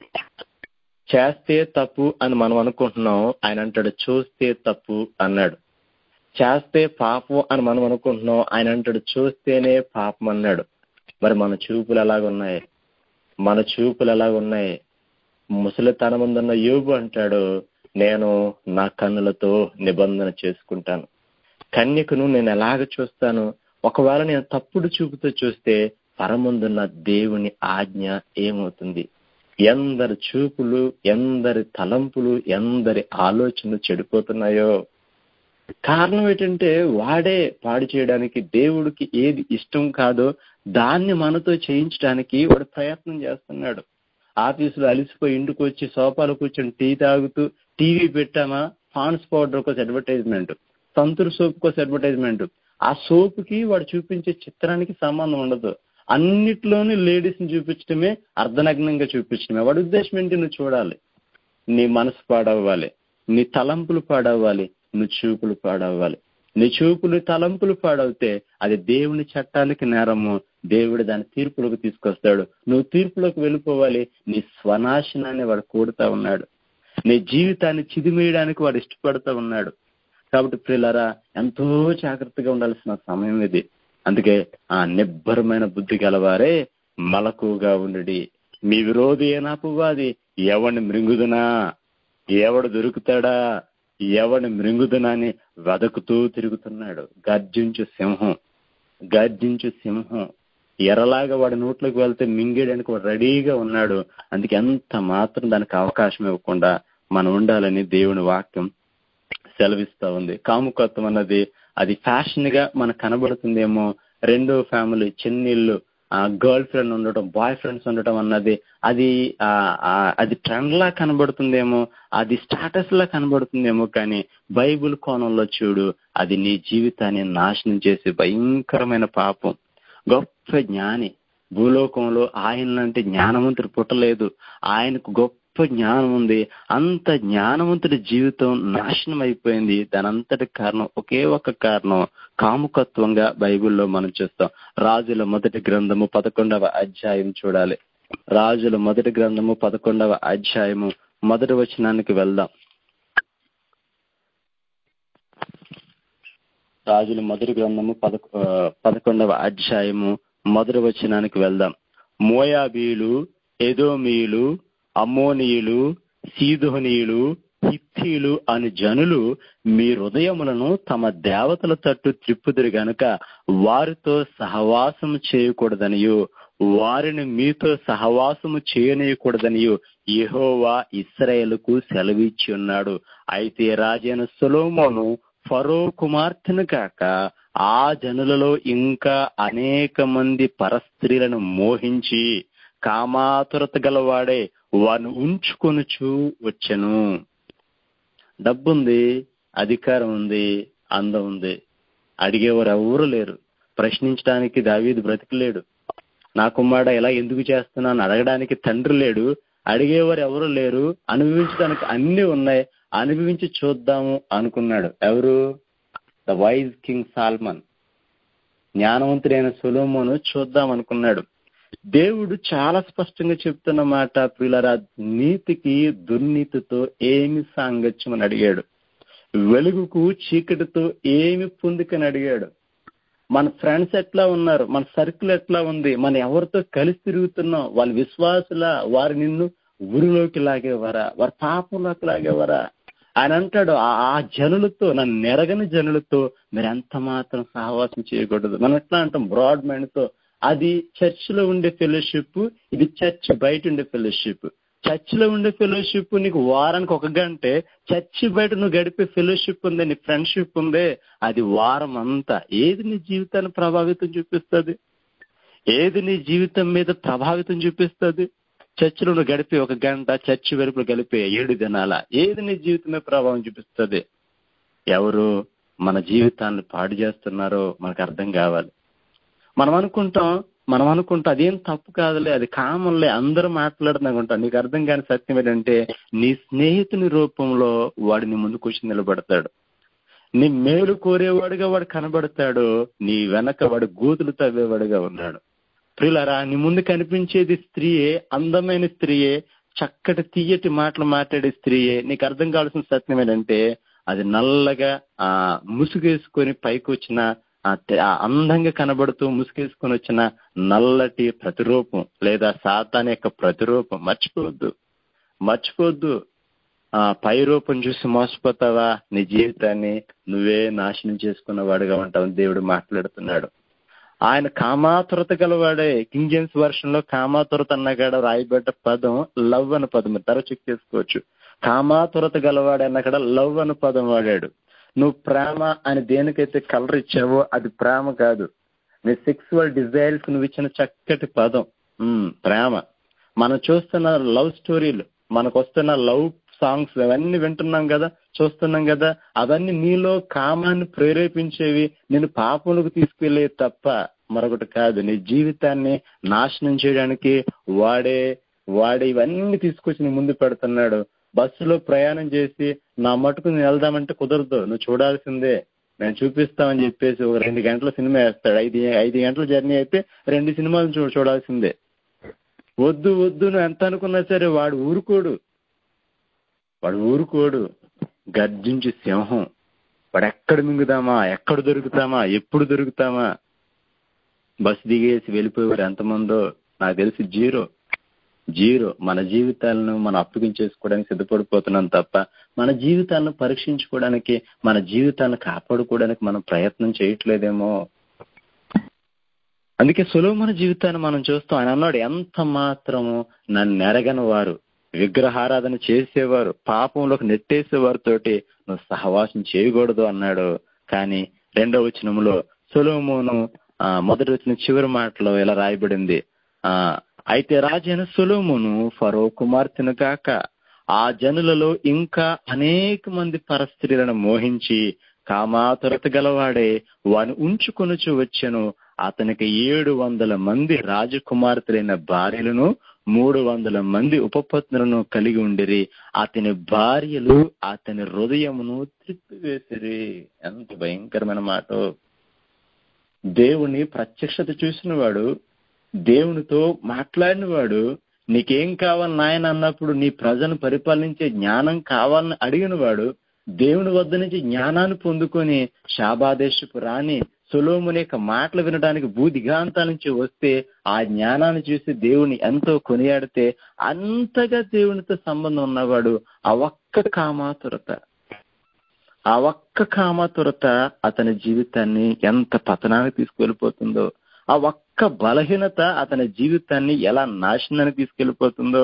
A: చేస్తే తప్పు అని మనం అనుకుంటున్నాం ఆయన అంటాడు చూస్తే తప్పు అన్నాడు చేస్తే పాపం అని మనం అనుకుంటున్నాం ఆయన అంటాడు చూస్తేనే పాపం అన్నాడు మరి మన చూపులు ఎలాగున్నాయి మన చూపులు ఎలాగున్నాయి ముసలితనముందున్న యోబు అంటాడు నేను నా కన్నులతో నిబంధన చేసుకుంటాను కన్యకను నేను ఎలాగ చూస్తాను ఒకవేళ నేను తప్పుడు చూపుతో చూస్తే పరముందున్న దేవుని ఆజ్ఞ ఏమవుతుంది ఎందరి చూపులు ఎందరి తలంపులు ఎందరి ఆలోచనలు చెడిపోతున్నాయో కారణం ఏంటంటే వాడే పాడు చేయడానికి దేవుడికి ఏది ఇష్టం కాదో దాన్ని మనతో చేయించడానికి వాడు ప్రయత్నం చేస్తున్నాడు ఆఫీసులో అలిసిపోయి ఇంటికి వచ్చి సోఫాలో కూర్చొని టీ తాగుతూ టీవీ పెట్టామా పాన్స్ పౌడర్ కోసం అడ్వర్టైజ్మెంట్ సంతూర్ సోప్ కోసం అడ్వర్టైజ్మెంట్ ఆ సోప్ కి వాడు చూపించే చిత్రానికి సంబంధం ఉండదు అన్నిట్లోనూ లేడీస్ ని చూపించడమే అర్ధనగ్నంగా చూపించడమే వాడి ఉద్దేశం ఏంటి నువ్వు చూడాలి నీ మనసు పాడవ్వాలి నీ తలంపులు పాడవ్వాలి నువ్వు చూపులు పాడవ్వాలి నీ చూపులు తలంపులు పాడవుతే అది దేవుని చట్టానికి నేరము దేవుడు దాని తీర్పులకు తీసుకొస్తాడు నువ్వు తీర్పులోకి వెళ్ళిపోవాలి నీ స్వనాశనాన్ని వాడు కూడుతా ఉన్నాడు నీ జీవితాన్ని చిదిమేయడానికి వాడు ఇష్టపడుతూ ఉన్నాడు కాబట్టి ప్రియులరా ఎంతో జాగ్రత్తగా ఉండాల్సిన సమయం ఇది అందుకే ఆ నిబ్బరమైన బుద్ధి గలవారే మలకుగా ఉండి మీ విరోధి ఏనాపువాది ఎవడిని మృంగుదునా ఎవడు దొరుకుతాడా ఎవడిని మృంగుదునా అని వెదకుతూ తిరుగుతున్నాడు గర్జించు సింహం గర్జించు సింహం ఎర్రలాగా వాడి నోట్లోకి వెళ్తే మింగేయడానికి వాడు రెడీగా ఉన్నాడు అందుకే ఎంత మాత్రం దానికి అవకాశం ఇవ్వకుండా మనం ఉండాలని దేవుని వాక్యం సెలవిస్తా ఉంది కాముకత్వం అన్నది అది ఫ్యాషన్ గా మనకు కనబడుతుందేమో రెండో ఫ్యామిలీ చిన్నిళ్ళు గర్ల్ ఫ్రెండ్ ఉండటం బాయ్ ఫ్రెండ్స్ ఉండటం అన్నది అది ఆ, ఆ, అది ట్రెండ్ లా కనబడుతుందేమో అది స్టాటస్ లా కనబడుతుందేమో కానీ బైబిల్ కోణంలో చూడు అది నీ జీవితాన్ని నాశనం చేసే భయంకరమైన పాపం గొప్ప జ్ఞాని భూలోకంలో ఆయన లాంటి జ్ఞానవంతుడు పుట్టలేదు ఆయనకు గొప్ప జ్ఞానం ఉంది అంత జ్ఞానవంతుడి జీవితం నాశనం అయిపోయింది దాని అంతటి కారణం ఒకే ఒక కారణం కాముకత్వంగా బైబిల్లో మనం చూస్తాం రాజుల మొదటి గ్రంథము పదకొండవ అధ్యాయం చూడాలి రాజుల మొదటి గ్రంథము పదకొండవ అధ్యాయము మొదటి వచనానికి వెళ్దాం రాజుల మొదటి గ్రంథము పద ఆ, పదకొండవ అధ్యాయము మొదటి వచనానికి వెళ్దాం మోయాబీలు ఎదోమీయులు అమ్మోనీయులు సీదోనీయులు హిత్తీలు అని జనులు మీ హృదయములను తమ దేవతల తట్టు త్రిప్పుదురు గనుక వారితో సహవాసము చేయకూడదనియు వారిని మీతో సహవాసము చేయనీయకూడదనియు యెహోవా ఇస్రాయేలుకు సెలవిచ్చి ఉన్నాడు అయితే రాజైన సొలోమోను ఫరో కుమార్తెను కాక ఆ జనులలో ఇంకా అనేక మంది పరస్త్రీలను మోహించి కామాతురత గలవాడే వారిని ఉంచుకొనుచు వచ్చెను డబ్బుంది అధికారం ఉంది అందం ఉంది అడిగేవారు ఎవరు లేరు ప్రశ్నించడానికి దావీదు బ్రతికలేడు నా కుమారుడ ఇలా ఎందుకు చేస్తున్నాను అడగడానికి తండ్రి లేడు అడిగేవారు ఎవరు లేరు అనుభవించడానికి అన్ని ఉన్నాయి అనుభవించి చూద్దాము అనుకున్నాడు ఎవరు ద వైజ్ కింగ్ సాల్మన్ జ్ఞానవంతుడైన సొలోమోను చూద్దాం అనుకున్నాడు దేవుడు చాలా స్పష్టంగా చెప్తున్న మాట ప్రియులరా నీతికి దుర్నీతితో ఏమి సాంగత్యం అని అడిగాడు వెలుగుకు చీకటితో ఏమి పొందుకని అడిగాడు మన ఫ్రెండ్స్ ఎట్లా ఉన్నారు మన సర్కిల్ ఎట్లా ఉంది మన ఎవరితో కలిసి తిరుగుతున్నాం వాళ్ళ విశ్వాసుల వారు నిన్ను ఊరిలోకి లాగేవారా వారి పాపంలోకి లాగేవారా ఆయన అంటాడు ఆ ఆ జనులతో నన్ను నెరగని జనులతో మీరు ఎంత మాత్రం సహవాసం చేయకూడదు మనం ఎట్లా అంటాం బ్రాడ్ మైండ్ తో అది చర్చ్ లో ఉండే ఫెలోషిప్ ఇది చర్చ్ బయట ఉండే ఫెలోషిప్ చర్చ్ లో ఉండే ఫెలోషిప్ నీకు వారానికి ఒక గంటే చర్చ్ బయట నువ్వు గడిపే ఫెలోషిప్ ఉంది నీ ఫ్రెండ్షిప్ ఉంది అది వారం అంతా ఏది నీ జీవితాన్ని ప్రభావితం చూపిస్తుంది ఏది నీ జీవితం మీద ప్రభావితం చూపిస్తుంది చర్చిలో నువ్వు గడిపే ఒక గంట చర్చి వెలుపులు గడిపే ఏడు దినాల ఏది నీ జీవితమే ప్రభావం చూపిస్తుంది ఎవరు మన జీవితాన్ని పాడు చేస్తున్నారో మనకు అర్థం కావాలి మనం అనుకుంటాం మనం అనుకుంటాం అదేం తప్పు కాదులే అది కామన్లే అందరూ మాట్లాడుతున్నాకుంటాం నీకు అర్థం కాని సత్యం ఏంటంటే నీ స్నేహితుని రూపంలో వాడు నీ ముందు కూర్చుని నిలబడతాడు నీ మేలు కోరేవాడుగా వాడు కనబడతాడు నీ వెనక వాడు గూతులు తవ్వేవాడుగా ఉన్నాడు ప్రియులరా నీ ముందు కనిపించేది స్త్రీయే అందమైన స్త్రీయే చక్కటి తీయటి మాటలు మాట్లాడే స్త్రీయే నీకు అర్థం కావాల్సిన సత్యం ఏంటంటే అది నల్లగా ఆ ముసుగేసుకొని పైకి వచ్చిన ఆ తె- ఆ అందంగా కనబడుతూ ముసుగేసుకొని వచ్చిన నల్లటి ప్రతిరూపం లేదా సాతాన్ యొక్క ప్రతిరూపం మర్చిపోవద్దు మర్చిపోవద్దు ఆ పై రూపం చూసి మోసపోతావా నీ జీవితాన్ని నువ్వే నాశనం చేసుకున్న వాడుగా ఉంటావు దేవుడు మాట్లాడుతున్నాడు ఆయన కామాతురత గలవాడే కింగ్ జేమ్స్ వర్షన్ లో కామాతురత అన్నగాడ రాయబడ్డ పదం లవ్ అన్న పదం మీరు తర చెక్ చేసుకోవచ్చు కామాతురత గలవాడే అన్నగాడ లవ్ అన్న పదం వాడాడు నువ్వు ప్రేమ అని దేనికైతే కలర్ ఇచ్చావో అది ప్రేమ కాదు నీ సెక్సువల్ డిజైర్స్ నువ్వు ఇచ్చిన చక్కటి పదం ఉమ్, ప్రేమ మనం చూస్తున్న లవ్ స్టోరీలు మనకు వస్తున్న లవ్ సాంగ్స్ అవన్నీ వింటున్నాం కదా చూస్తున్నాం కదా అవన్నీ నీలో కామాన్ని ప్రేరేపించేవి నేను పాపములకు తీసుకెళ్లే తప్ప మరొకటి కాదు నీ జీవితాన్ని నాశనం చేయడానికి వాడే వాడే ఇవన్నీ తీసుకొచ్చి నీ ముందు పెడుతున్నాడు బస్సులో ప్రయాణం చేసి నా మటుకు నేను వెళ్దామంటే కుదరదు నువ్వు చూడాల్సిందే నేను చూపిస్తామని చెప్పేసి ఒక రెండు గంటల సినిమా వేస్తాడు ఐదు ఐదు గంటల జర్నీ అయితే రెండు సినిమాలు చూ చూడాల్సిందే వద్దు వద్దు నువ్వు ఎంత అనుకున్నా సరే వాడు ఊరుకోడు వాడు ఊరుకోడు గర్జించి సింహం వాడు ఎక్కడ మింగుదామా ఎక్కడ దొరుకుతామా ఎప్పుడు దొరుకుతామా బస్ దిగేసి వెళ్ళిపోయేవారు ఎంతమందో నాకు తెలిసి జీరో జీరో మన జీవితాలను మనం అప్పగించేసుకోవడానికి సిద్ధపడిపోతున్నాం తప్ప మన జీవితాలను పరీక్షించుకోవడానికి మన జీవితాలను కాపాడుకోవడానికి మనం ప్రయత్నం చేయట్లేదేమో అందుకే సులోమన జీవితాన్ని మనం చూస్తాం ఆయన అన్నాడు ఎంత మాత్రము నన్ను ఎరగని వారు విగ్రహారాధన చేసేవారు పాపంలోకి నెట్టేసేవారితోటి నువ్వు సహవాసం చేయకూడదు అన్నాడు కానీ రెండవ వచనంలో సొలోమోను ఆ, మొదటి వచ్చిన చివరి మాటలో ఇలా రాయబడింది ఆ అయితే రాజైన సొలోమును ఫరో కుమార్తెను కాక ఆ జనులలో ఇంకా అనేక మంది పరస్త్రీలను మోహించి కామాతురత గలవాడే వాని ఉంచుకొనుచు వచ్చెను అతనికి ఏడు వందల మంది రాజకుమార్తెలైన భార్యలను మూడు వందల మంది ఉపపత్నులను కలిగి ఉండిరి అతని భార్యలు అతని హృదయమును త్రిప్పివేసిరి ఎంత భయంకరమైన మాట దేవుని ప్రత్యక్షత చూసిన వాడు దేవునితో మాట్లాడిన వాడు నీకేం కావాలి నాయన అన్నప్పుడు నీ ప్రజలను పరిపాలించే జ్ఞానం కావాలని అడిగిన వాడు దేవుని వద్ద నుంచి జ్ఞానాన్ని పొందుకొని శాబాదేశపు రాణి సొలోముని యొక్క మాటలు వినడానికి భూదిగాంతాల నుంచి వస్తే ఆ జ్ఞానాన్ని చూసి దేవుని ఎంతో కొనియాడితే అంతగా దేవునితో సంబంధం ఉన్నవాడు ఆ ఒక్క కామాతురత ఆ ఒక్క కామాతురత అతని జీవితాన్ని ఎంత పతనానికి తీసుకెళ్లిపోతుందో ఆ ఒక్క బలహీనత అతని జీవితాన్ని ఎలా నాశనానికి తీసుకెళ్లిపోతుందో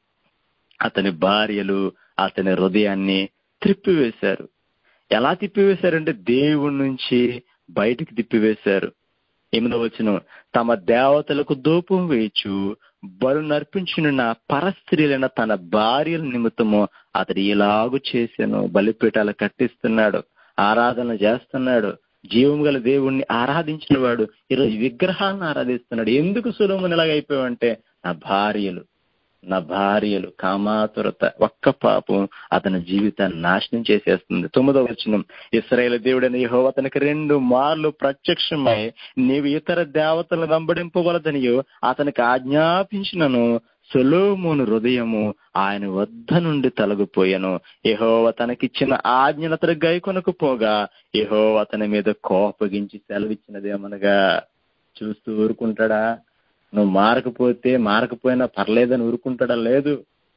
A: అతని భార్యలు అతని హృదయాన్ని త్రిప్పివేశారు ఎలా తిప్పివేశారంటే దేవుడి నుంచి బయటికి తిప్పివేశారు ఎనిమిదో వచ్చిన తమ దేవతలకు దూపం వేయచ్చు బలు నర్పించిన పరస్త్రీలైన తన భార్యల నిమిత్తము అతడు ఇలాగు చేశాను బలిపీఠాలు కట్టిస్తున్నాడు ఆరాధన చేస్తున్నాడు జీవం గల దేవుణ్ణి ఆరాధించిన వాడు ఈరోజు విగ్రహాన్ని ఆరాధిస్తున్నాడు ఎందుకు సులభం ఇలాగ అయిపోయావంటే నా భార్యలు నా భార్యలు కామాతురత ఒక్క పాపం అతని జీవితాన్ని నాశనం చేసేస్తుంది తొమ్మిదవ వచనం ఇస్రాయేల్ దేవుడని యెహో అతనికి రెండు మార్లు ప్రత్యక్షమై నీవు ఇతర దేవతలను వెంబడింపవలదనియో అతనికి ఆజ్ఞాపించినను సొలోమును హృదయము ఆయన వద్ద నుండి తొలగిపోయాను యెహోవ తనకిచ్చిన ఆజ్ఞను అతడు గైకొనకపోగా యెహోవ అతని మీద కోపగించి సెలవిచ్చినదేమనగా చూస్తూ ఊరుకుంటాడా నువ్వు మారకపోతే మారకపోయినా పర్లేదని ఊరుకుంటాడా లేదు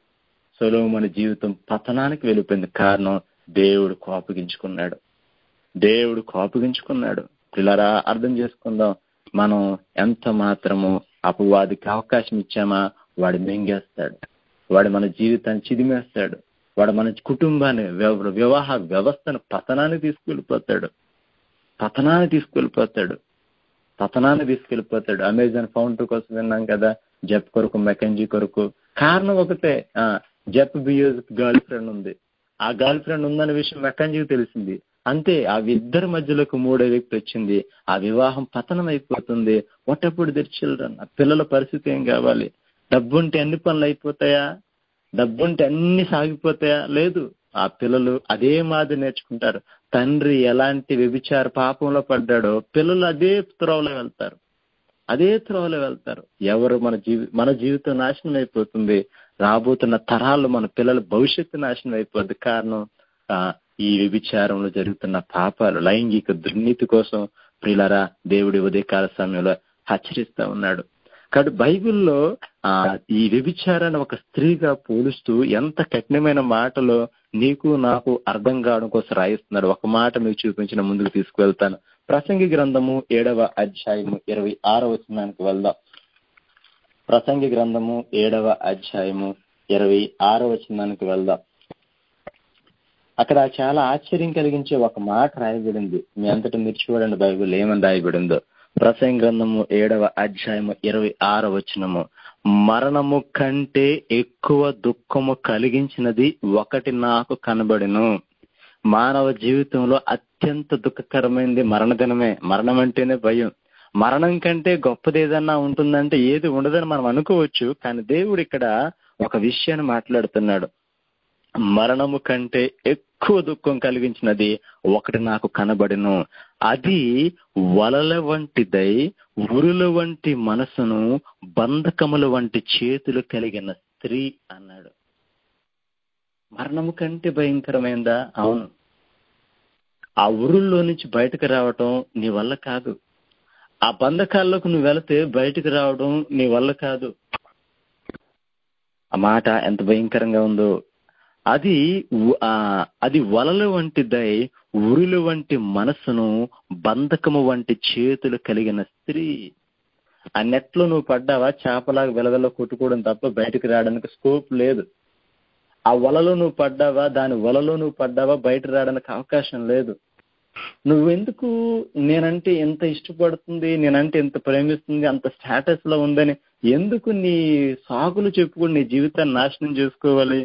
A: సొలోమని జీవితం పతనానికి వెళ్ళిపోయింది కారణం దేవుడు కోపగించుకున్నాడు దేవుడు కోపగించుకున్నాడు పిల్లరా అర్థం చేసుకుందాం మనం ఎంత మాత్రము అపవాదికి అవకాశం ఇచ్చామా వాడు మింగేస్తాడు వాడు మన జీవితాన్ని చిదిమేస్తాడు వాడు మన కుటుంబాన్ని వ్యవ- వివాహ వ్యవస్థను పతనానికి తీసుకెళ్ళిపోతాడు పతనాన్ని తీసుకెళ్ళిపోతాడు పతనాన్ని తీసుకెళ్ళిపోతాడు అమెజాన్ ఫౌండర్ కోసం విన్నాం కదా జప్ కొరకు మెకంజీ కొరకు కారణం ఒకటే ఆ జప్ బియోజ్ గర్ల్ ఫ్రెండ్ ఉంది ఆ గర్ల్ ఫ్రెండ్ ఉందనే విషయం మెకంజీకి తెలిసింది అంతే ఆ ఇద్దరి మధ్యలోకి మూడో వ్యక్తి వచ్చింది ఆ వివాహం పతనం అయిపోతుంది ఒట్టప్పుడు దర్ చిల్డ్రన్ ఆ పిల్లల పరిస్థితి ఏం కావాలి డబ్బుంటే అన్ని పనులు అయిపోతాయా డబ్బుంటే అన్ని సాగిపోతాయా లేదు ఆ పిల్లలు అదే మాదిరి నేర్చుకుంటారు తండ్రి ఎలాంటి వ్యభిచార పాపంలో పడ్డాడో పిల్లలు అదే త్రోవలో వెళ్తారు అదే త్రోవలో వెళ్తారు ఎవరు మన జీవి మన జీవితం నాశనం అయిపోతుంది రాబోతున్న తరాలు మన పిల్లల భవిష్యత్తు నాశనం అయిపోద్ది కారణం ఆ, ఈ వ్యభిచారంలో జరుగుతున్న పాపాలు లైంగిక దుర్నీతి కోసం ప్రియులరా దేవుడి ఉదయకాల సమయంలో హెచ్చరిస్తా ఉన్నాడు కాబట్టి బైబిల్లో ఆ ఈ వ్యభిచారాన్ని ఒక స్త్రీగా పోలుస్తూ ఎంత కఠినమైన మాటలో నీకు నాకు అర్థం కావడం కోసం రాయిస్తున్నాడు ఒక మాట మీకు చూపించిన ముందుకు తీసుకువెళ్తాను ప్రసంగి గ్రంథము ఏడవ అధ్యాయము ఇరవై ఆరో వచనానికి వెళ్దాం ప్రసంగి గ్రంథము ఏడవ అధ్యాయము ఇరవై ఆరో వచనానికి వెళ్దాం అక్కడ చాలా ఆశ్చర్యం కలిగించే ఒక మాట రాయబడింది మీ అంతటి మీరు చూడండి బైబిల్ ఏమని రాయబడిందో ప్రసంగ గ్రంథము ఏడవ అధ్యాయము ఇరవై ఆరో వచనము మరణము కంటే ఎక్కువ దుఃఖము కలిగించినది ఒకటి నాకు కనబడిను మానవ జీవితంలో అత్యంత దుఃఖకరమైనది మరణ దినమే మరణం అంటేనే భయం మరణం కంటే గొప్పది ఏదన్నా ఉంటుందంటే ఏది ఉండదని మనం అనుకోవచ్చు కానీ దేవుడు ఇక్కడ ఒక విషయాన్ని మాట్లాడుతున్నాడు మరణము కంటే ఎక్కువ దుఃఖం కలిగించినది ఒకటి నాకు కనబడిను అది వలల వంటిదై ఉరుల వంటి మనసును బంధకముల వంటి చేతులు కలిగిన స్త్రీ అన్నాడు మరణము కంటే భయంకరమైందా అవును ఆ ఉరుల్లో నుంచి బయటకు రావటం నీ వల్ల కాదు ఆ బంధకాల్లోకి నువ్వు వెళితే బయటకు రావడం నీ వల్ల కాదు ఆ మాట ఎంత భయంకరంగా ఉందో అది ఉ- ఆ, అది వలల వంటిదై ఉరులు వంటి మనసును బంధకము వంటి చేతులు కలిగిన స్త్రీ ఆ నెట్లో నువ్వు పడ్డావా చేపలాగా వెలవెల కొట్టుకోవడం తప్ప బయటకు రావడానికి స్కోప్ లేదు ఆ వలలో నువ్వు పడ్డావా దాని వలలో నువ్వు పడ్డావా బయట రావడానికి అవకాశం లేదు నువ్వెందుకు నేనంటే ఎంత ఇష్టపడుతుంది నేనంటే ఎంత ప్రేమిస్తుంది అంత స్టేటస్ లో ఉందని ఎందుకు నీ సాకులు చెప్పుకుని నీ జీవితాన్ని నాశనం చేసుకోవాలి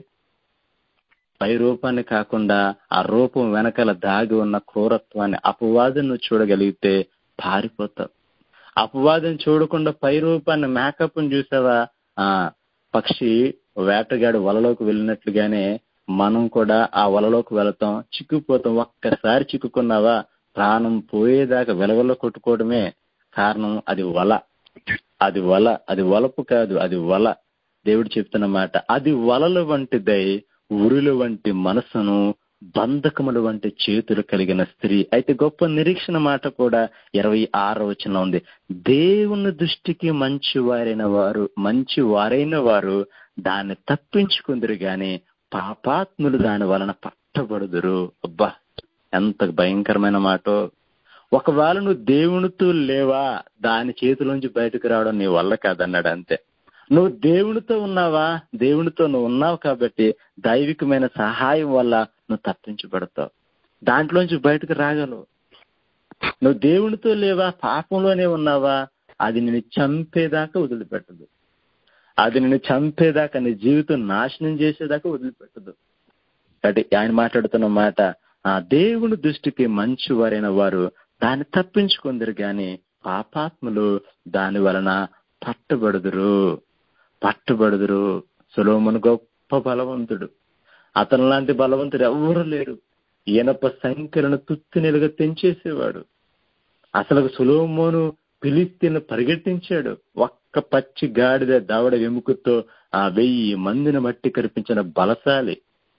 A: పై రూపాన్ని కాకుండా ఆ రూపం వెనకాల దాగి ఉన్న క్రూరత్వాన్ని అపవాదం నువ్వు చూడగలిగితే పారిపోతావు అపవాదం చూడకుండా పై రూపాన్ని మేకప్ చూసావా ఆ పక్షి వేటగాడు వలలోకి వెళ్ళినట్లుగానే మనం కూడా ఆ వలలోకి వెళతాం చిక్కుపోతాం ఒక్కసారి చిక్కుకున్నావా ప్రాణం పోయేదాకా వెలవెల కొట్టుకోవడమే కారణం అది వల అది వల అది వలపు కాదు అది వల దేవుడు చెప్తున్న మాట అది వలల వంటిదై ఉరుల వంటి మనసును బంధకముల వంటి చేతులు కలిగిన స్త్రీ అయితే గొప్ప నిరీక్షణ మాట కూడా ఇరవై ఆరో వచనం ఉంది దేవుని దృష్టికి మంచి వారైన వారు మంచి వారైన వారు దాన్ని తప్పించుకుందరు గాని పాపాత్ములు దాని వలన పట్టబడుదురు అబ్బా ఎంత భయంకరమైన మాటో ఒకవేళ నువ్వు దేవునితో లేవా దాని చేతిలోంచి బయటకు రావడం నీ వల్ల కాదన్నాడు అంతే నువ్వు దేవునితో ఉన్నావా దేవునితో నువ్వు ఉన్నావు కాబట్టి దైవికమైన సహాయం వల్ల నువ్వు తప్పించబడతావు దాంట్లోంచి బయటకు రాగలవు నువ్వు దేవునితో లేవా పాపంలోనే ఉన్నావా అది నిన్ను చంపేదాకా వదిలిపెట్టదు అది నిన్ను చంపేదాకా నీ జీవితం నాశనం చేసేదాకా వదిలిపెట్టదు కాబట్టి ఆయన మాట్లాడుతున్న మాట ఆ దేవుని దృష్టికి మంచి వారైన వారు దాన్ని తప్పించుకుందరు గాని పాపాత్ములు దాని వలన పట్టుబడుదురు పట్టుబడుదురు సులోమును గొప్ప బలవంతుడు అతను లాంటి బలవంతుడు ఎవరు లేరు ఈనప సంఖ్యలను తుత్తినిలుగా తెంచేసేవాడు అసలు సులోమోను పిలిస్తీను పరిగెట్టించాడు ఒక్క పచ్చి గాడిద దావడ వెముకతో ఆ వెయ్యి మందిని మట్టి కరిపించిన బలశాలి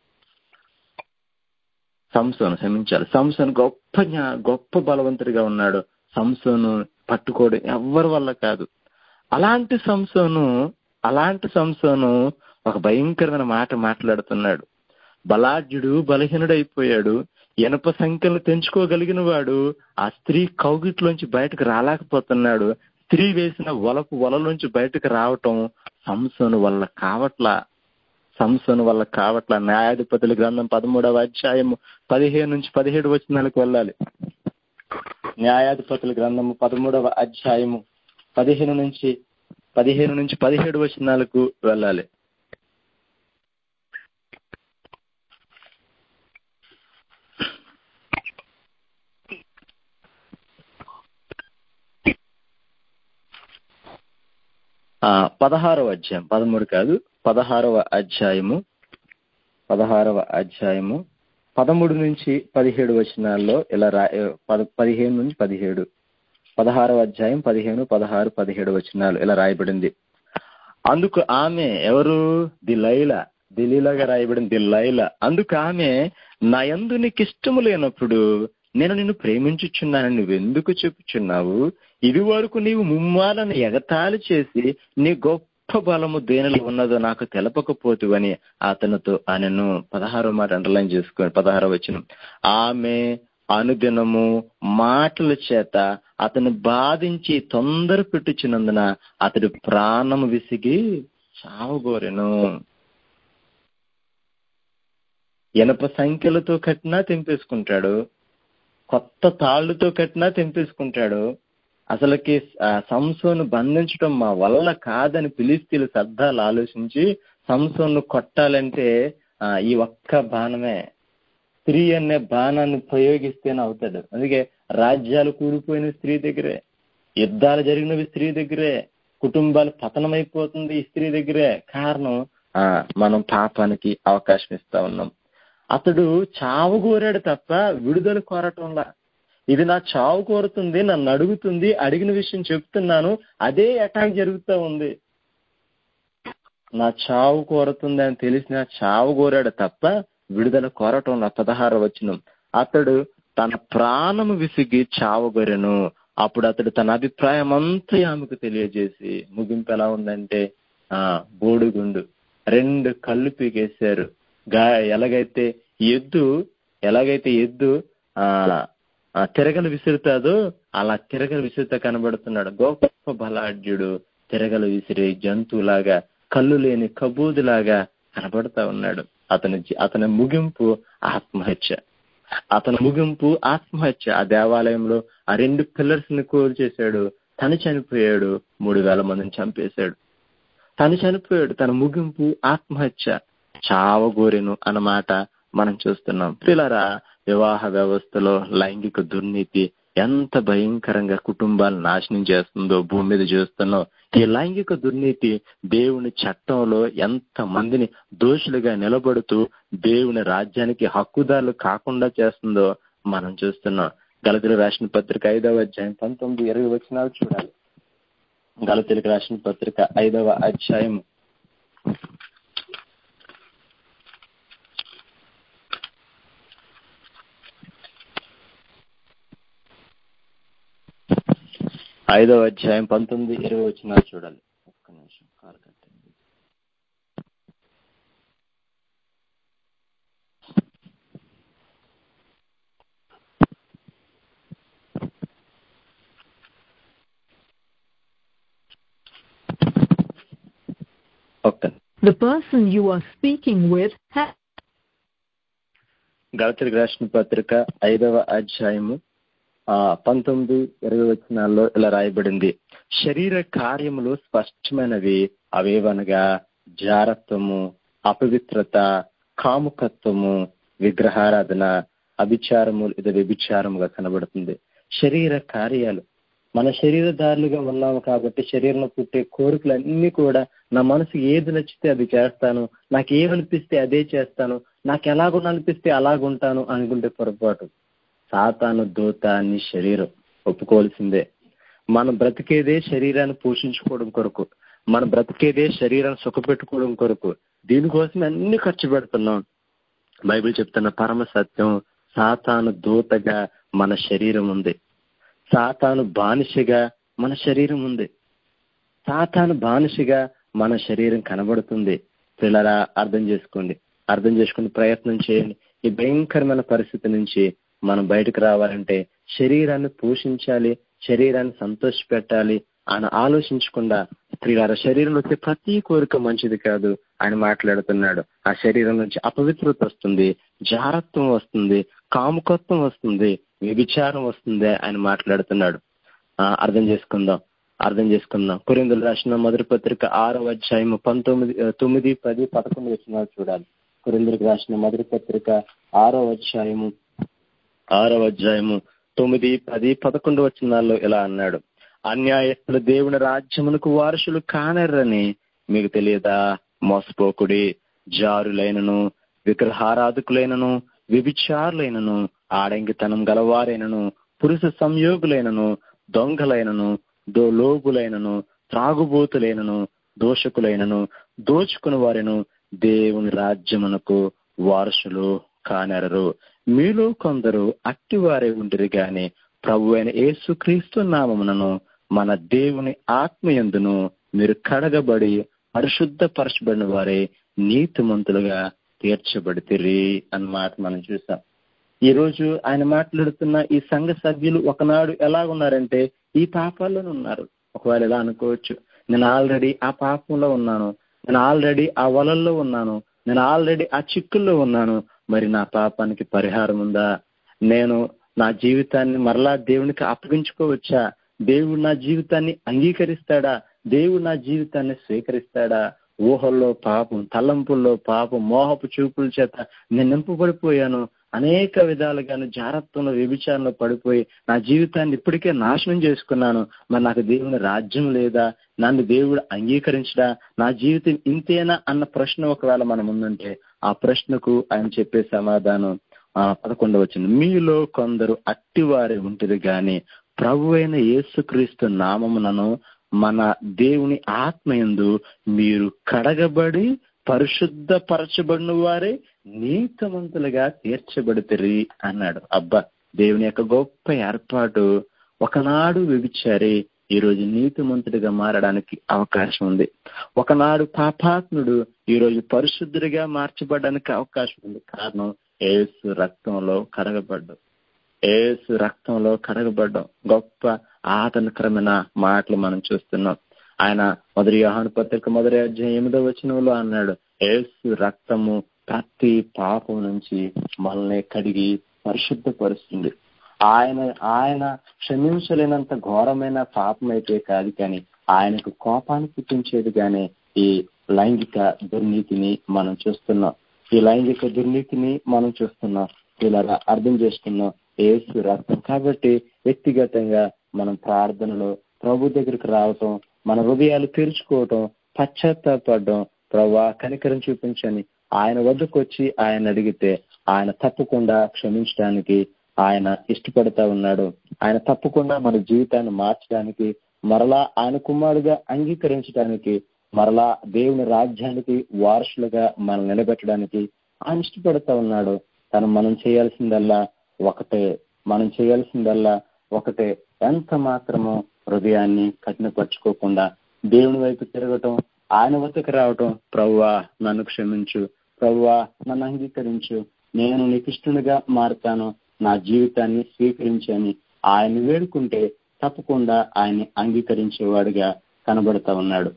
A: సంసోను క్షమించాలి సంసోను గొప్ప జ్ఞా- గొప్ప బలవంతుడిగా ఉన్నాడు సంసోను పట్టుకోవడం ఎవరి వల్ల కాదు అలాంటి సంసోను అలాంటి సంసోను ఒక భయంకరమైన మాట మాట్లాడుతున్నాడు బలాఢ్యుడు బలహీనుడైపోయాడు ఇనప సంఖ్యలు తెంచుకోగలిగిన వాడు ఆ స్త్రీ కౌగిట్లోంచి బయటకు రాలేకపోతున్నాడు స్త్రీ వేసిన వలపు వలలోంచి బయటకు రావటం సంసోను వల్ల కావట్లా సంసోను వల్ల కావట్లా న్యాయాధిపతుల గ్రంథం పదమూడవ అధ్యాయం పదిహేను నుంచి పదిహేడు వచనాలకు వెళ్ళాలి న్యాయాధిపతుల గ్రంథము పదమూడవ అధ్యాయము పదిహేను నుంచి పదిహేను నుంచి పదిహేడు వచనాలకు వెళ్ళాలి ఆ పదహారవ అధ్యాయం పదమూడు కాదు పదహారవ అధ్యాయము పదహారవ అధ్యాయము పదమూడు నుంచి పదిహేడు వచనాల్లో ఇలా రా పద పదిహేను నుంచి పదిహేడు పదహారవ అధ్యాయం పదిహేను పదహారు పదిహేడు వచనాలు ఇలా రాయబడింది అందుకు ఆమె ఎవరు ది లైల దిలీలాగా రాయబడింది ది లైల అందుకు ఆమె నా యందు నీకు ఇష్టము లేనప్పుడు నేను నిన్ను ప్రేమించుచున్నానని నువ్వెందుకు చెప్పుచున్నావు ఇది వరకు నీవు ముమ్మాలను ఎగతాళి చేసి నీ గొప్ప బలము దేనిలో ఉన్నదో నాకు తెలపకపోతువని అతనితో ఆయనను పదహారో మాట అండర్లైన్ చేసుకోండి పదహారో వచ్చిన ఆమె అనుదినము మాటల చేత అతను బాధించి తొందర పెట్టుచున్నందున అతడు ప్రాణము విసిగి చావగోరెను ఇనప సంఖ్యలతో కట్టినా తెంపేసుకుంటాడు కొత్త తాళ్ళుతో కట్టినా తెంపేసుకుంటాడు అసలుకి ఆ సంసోను బంధించడం మా వల్ల కాదని పిలిస్తీలు శబ్దాలు ఆలోచించి సంసోను కొట్టాలంటే ఆ, ఈ ఒక్క బాణమే స్త్రీ అనే బాణాన్ని ప్రయోగిస్తేనే అవుతాడు అందుకే రాజ్యాలు కూలిపోయిన స్త్రీ దగ్గరే యుద్ధాలు జరిగినవి స్త్రీ దగ్గరే కుటుంబాలు పతనమైపోతుంది ఈ స్త్రీ దగ్గరే కారణం ఆ మనం పాపానికి అవకాశం ఇస్తా ఉన్నాం అతడు చావు కోరాడు తప్ప విడుదల కోరటంలా ఇది నా చావు కోరుతుంది నన్ను అడుగుతుంది అడిగిన విషయం చెప్తున్నాను అదే అటాక్ జరుగుతూ ఉంది నా చావు కోరుతుంది అని తెలిసిన చావు కోరాడు తప్ప విడుదల కోరటంలా పదహారు వచనం అతడు తన ప్రాణము విసిగి చావగొరెను అప్పుడు అతడు తన అభిప్రాయం అంతా ఆమెకు తెలియజేసి ముగింపు ఎలా ఉందంటే ఆ బోడిగుండు రెండు కళ్ళు పీకేశారు గా ఎలాగైతే ఎద్దు ఎలాగైతే ఎద్దు ఆ ఆ తిరగలు విసురుతాదో అలా తిరగలు విసురుతా కనబడుతున్నాడు గొప్ప బలాఢ్యుడు తిరగలు విసిరే జంతువులాగా కళ్ళు లేని కబూదులాగా కనబడతా ఉన్నాడు అతని జీ- అతని ముగింపు ఆత్మహత్య అతని ముగింపు ఆత్మహత్య ఆ దేవాలయంలో ఆ రెండు పిల్లర్స్ ని కోల్ చేశాడు తను చనిపోయాడు మూడు వేల మందిని చంపేశాడు తను చనిపోయాడు తన ముగింపు ఆత్మహత్య చావగోరెను అన్నమాట మనం చూస్తున్నాం పిల్లరా వివాహ వ్యవస్థలో లైంగిక దుర్నీతి ఎంత భయంకరంగా కుటుంబాలను నాశనం చేస్తుందో భూమి మీద చూస్తున్నాం ఈ లైంగిక దుర్నీతి దేవుని చట్టంలో ఎంత మందిని దోషులుగా నిలబడుతూ దేవుని రాజ్యానికి హక్కుదారులు కాకుండా చేస్తుందో మనం చూస్తున్నాం గలతులు రాసిన పత్రిక ఐదవ అధ్యాయం పంతొమ్మిది ఇరవై వచనాలు చూడాలి గలతులకు రాసిన పత్రిక ఐదవ అధ్యాయం ఐదవ అధ్యాయం పంతొమ్మిది ఇరవై వచనాలు చూడాలి ఒక్క నిమిషం కాలు కట్టండి ఒక్క
B: The person you are speaking with has
A: గలతులకు రాసిన పత్రిక ఐదవ అధ్యాయము ఆ పంతొమ్మిది ఇరవై వచనాల్లో ఇలా రాయబడింది శరీర కార్యములు స్పష్టమైనవి అవేవనగా జారత్వము అపవిత్రత కాముకత్వము విగ్రహారాధన అభిచారము ఇది వ్యభిచారముగా కనబడుతుంది శరీర కార్యాలు మన శరీరదారులుగా ఉన్నాము కాబట్టి శరీరంలో పుట్టే కోరికలన్నీ కూడా నా మనసు ఏది నచ్చితే అది చేస్తాను నాకు ఏమనిపిస్తే అదే చేస్తాను నాకు ఎలాగుండ అనిపిస్తే అలాగుంటాను అనుకుంటే పొరపాటు సాతాను దూత అని శరీరం ఒప్పుకోవాల్సిందే మనం బ్రతికేదే శరీరాన్ని పోషించుకోవడం కొరకు మనం బ్రతికేదే శరీరాన్ని సుఖపెట్టుకోవడం కొరకు దీనికోసం అన్ని ఖర్చు పెడుతున్నాం బైబిల్ చెప్తున్న పరమ సత్యం సాతాను దూతగా మన శరీరం ఉంది సాతాను బానిసగా మన శరీరం ఉంది సాతాను బానిసగా మన శరీరం కనబడుతుంది పిల్లరా అర్థం చేసుకోండి అర్థం చేసుకుని ప్రయత్నం చేయండి ఈ భయంకరమైన పరిస్థితి నుంచి మనం బయటకు రావాలంటే శరీరాన్ని పోషించాలి శరీరాన్ని సంతోష పెట్టాలి అని ఆలోచించకుండా ప్రియార శరీరంలో వచ్చే ప్రతి కోరిక మంచిది కాదు ఆయన మాట్లాడుతున్నాడు ఆ శరీరం నుంచి అపవిత్రత వస్తుంది జారత్వం వస్తుంది కాముకత్వం వస్తుంది వ్యభిచారం వస్తుంది ఆయన మాట్లాడుతున్నాడు ఆ, అర్థం చేసుకుందాం అర్థం చేసుకుందాం కురిందులు రాసిన మొదటి పత్రిక ఆరో అధ్యాయం పంతొమ్మిది ఆ, తొమ్మిది పది పదకొండు వచ్చిన చూడాలి కురిందులకు రాసిన మొదటి పత్రిక ఆరో అధ్యాయము ఆరో అధ్యాయము తొమ్మిది పది పదకొండు వచనాల్లో ఇలా అన్నాడు అన్యాయస్తులు దేవుని రాజ్యమునకు వారసులు కానర్రని మీకు తెలియదా మోసపోకుడి జారులైనను విగ్రహారాధకులైనను వ్యభిచారులైనను ఆడంగితనం గలవారైనను పురుష సంయోగులైనను దొంగలైనను దో లోగులైనను త్రాగుబోతులైనను దోషకులైనను దోచుకుని వారిను దేవుని రాజ్యమునకు వారసులు కానరరు మీలో కొందరు అట్టివారే ఉండిరి గాని ప్రభు అయిన యేసుక్రీస్తు నామమునను మన దేవుని ఆత్మయందును మీరు కడగబడి పరిశుద్ధపరచబడిన వారే నీతిమంతులుగా తీర్చబడితిరి అన్నమాట మనం చూసాం ఈ రోజు ఆయన మాట్లాడుతున్న ఈ సంఘ సభ్యులు ఒకనాడు ఎలా ఉన్నారంటే ఈ పాపాల్లోనే ఉన్నారు ఒకవేళ ఎలా అనుకోవచ్చు నేను ఆల్రెడీ ఆ పాపంలో ఉన్నాను నేను ఆల్రెడీ ఆ వలల్లో ఉన్నాను నేను ఆల్రెడీ ఆ చిక్కుల్లో ఉన్నాను మరి నా పాపానికి పరిహారం ఉందా నేను నా జీవితాన్ని మరలా దేవునికి అప్పగించుకోవచ్చా దేవుడు నా జీవితాన్ని అంగీకరిస్తాడా దేవుడు నా జీవితాన్ని స్వీకరిస్తాడా ఊహల్లో పాపం తలంపుల్లో పాపం మోహపు చూపుల చేత నేను నింపబడిపోయాను అనేక విధాలుగాను జారత్వంలో వ్యభిచారంలో పడిపోయి నా జీవితాన్ని ఇప్పటికే నాశనం చేసుకున్నాను మరి నాకు దేవుని రాజ్యం లేదా నన్ను దేవుడు అంగీకరించడా నా జీవితం ఇంతేనా అన్న ప్రశ్న ఒకవేళ మనం ముందుంటే ఆ ప్రశ్నకు ఆయన చెప్పే సమాధానం ఆ పదకొండవ వచ్చింది మీలో కొందరు అట్టివారి ఉంటుంది గాని ప్రభు అయిన యేసుక్రీస్తు నామమునను మన దేవుని ఆత్మయందు మీరు కడగబడి పరిశుద్ధపరచబడిన వారే నీతిమంతులుగా తీర్చబడితిరి అన్నాడు అబ్బా దేవుని యొక్క గొప్ప ఏర్పాటు ఒకనాడు వ్యభిచారి ఈ రోజు నీతిమంతుడిగా మారడానికి అవకాశం ఉంది ఒకనాడు పాపాత్ముడు ఈ రోజు పరిశుద్ధుడిగా మార్చబడడానికి అవకాశం ఉంది కారణం ఏసు రక్తంలో కడగబడ్డం ఏసు రక్తంలో కడగబడ్డం గొప్ప ఆదనకరమైన మాటలు మనం చూస్తున్నాం ఆయన మొదటి యోహాను పత్రిక మొదటి అధ్యాయం ఎనిమిదో వచనంలో అన్నాడు ఏసు రక్తము ప్రతి పాపం నుంచి మనల్ని కడిగి పరిశుద్ధపరుస్తుంది ఆయన ఆయన క్షమించలేనంత ఘోరమైన పాపం అయితే కాదు కానీ ఆయనకు కోపాన్ని పుట్టించేది కానీ ఈ లైంగిక దుర్నీతిని మనం చూస్తున్నాం ఈ లైంగిక దుర్నీతిని మనం చూస్తున్నాం ఇలా అర్థం చేసుకున్నాం ఏసు రక్తం కాబట్టి వ్యక్తిగతంగా మనం ప్రార్థనలో ప్రభు దగ్గరికి రావటం మన హృదయాలు తెరుచుకోవటం పశ్చాత్తాపడడం ప్రభా కనికరం చూపించని ఆయన వద్దకు వచ్చి ఆయన అడిగితే ఆయన తప్పకుండా క్షమించడానికి ఆయన ఇష్టపడతా ఉన్నాడు ఆయన తప్పకుండా మన జీవితాన్ని మార్చడానికి మరలా ఆయన కుమారుగా అంగీకరించడానికి మరలా దేవుని రాజ్యానికి వారసులుగా మనం నిలబెట్టడానికి ఆయన ఇష్టపడతా ఉన్నాడు తను మనం చేయాల్సిందల్లా ఒకటే మనం చేయాల్సిందల్లా ఒకటే ఎంత మాత్రమో హృదయాన్ని కఠినపరచుకోకుండా దేవుని వైపు తిరగటం ఆయన వద్దకు రావటం ప్రవ్వా నన్ను క్షమించు ప్రవ్వా నన్ను అంగీకరించు నేను నీకు ఇష్టనుగా మారుతాను నా జీవితాన్ని స్వీకరించని ఆయన వేడుకుంటే తప్పకుండా ఆయన్ని అంగీకరించేవాడిగా కనబడతా ఉన్నాడు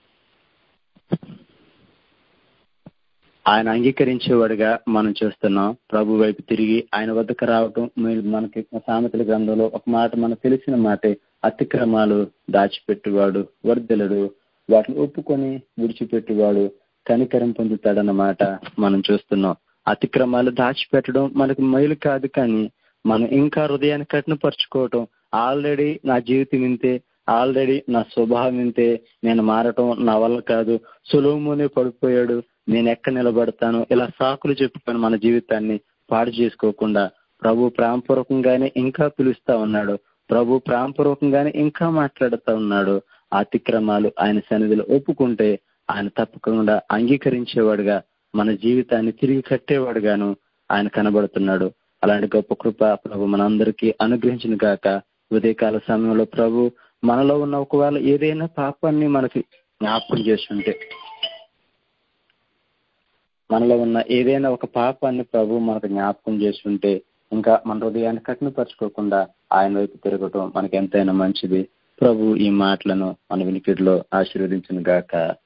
A: ఆయన అంగీకరించేవాడుగా మనం చూస్తున్నాం ప్రభు వైపు తిరిగి ఆయన వద్దకు రావటం మీరు మనకి సామెతల గ్రంథంలో ఒక మాట మనకు తెలిసిన మాటే అతిక్రమాలు దాచిపెట్టువాడు వర్ధలుడు వాటిని ఒప్పుకొని విడిచిపెట్టువాడు కనికరం పొందుతాడన్నమాట మనం చూస్తున్నాం అతిక్రమాలు దాచిపెట్టడం మనకు మేలు కాదు కానీ మనం ఇంకా హృదయాన్ని కఠినపరుచుకోవటం ఆల్రెడీ నా జీవితం ఇంతే ఆల్రెడీ నా స్వభావం ఇంతే నేను మారటం నా వల్ల కాదు సులువుమోనే పడిపోయాడు నేను ఎక్కడ నిలబడతాను ఇలా సాకులు చెప్పుకొని మన జీవితాన్ని పాడు చేసుకోకుండా ప్రభు ప్రేమపూర్వకంగానే ఇంకా పిలుస్తా ఉన్నాడు ప్రభు ప్రేమపూర్వకంగానే ఇంకా మాట్లాడుతా ఉన్నాడు అతిక్రమాలు ఆయన సన్నిధిలో ఒప్పుకుంటే ఆయన తప్పకుండా అంగీకరించేవాడుగా మన జీవితాన్ని తిరిగి కట్టేవాడుగాను ఆయన కనబడుతున్నాడు అలాంటి గొప్ప కృప ప్రభు మనందరికీ అనుగ్రహించిన గాక ఉదయకాల సమయంలో ప్రభు మనలో ఉన్న ఒకవేళ ఏదైనా పాపాన్ని మనకి జ్ఞాపకం చేస్తుంటే మనలో ఉన్న ఏదైనా ఒక పాపాన్ని ప్రభు మనకు జ్ఞాపకం చేస్తుంటే ఇంకా మన హృదయాన్ని కఠినపరచుకోకుండా ఆయన వైపు తిరగటం మనకి ఎంతైనా మంచిది ప్రభు ఈ మాటలను మన వినికిడిలో ఆశీర్వదించిన గాక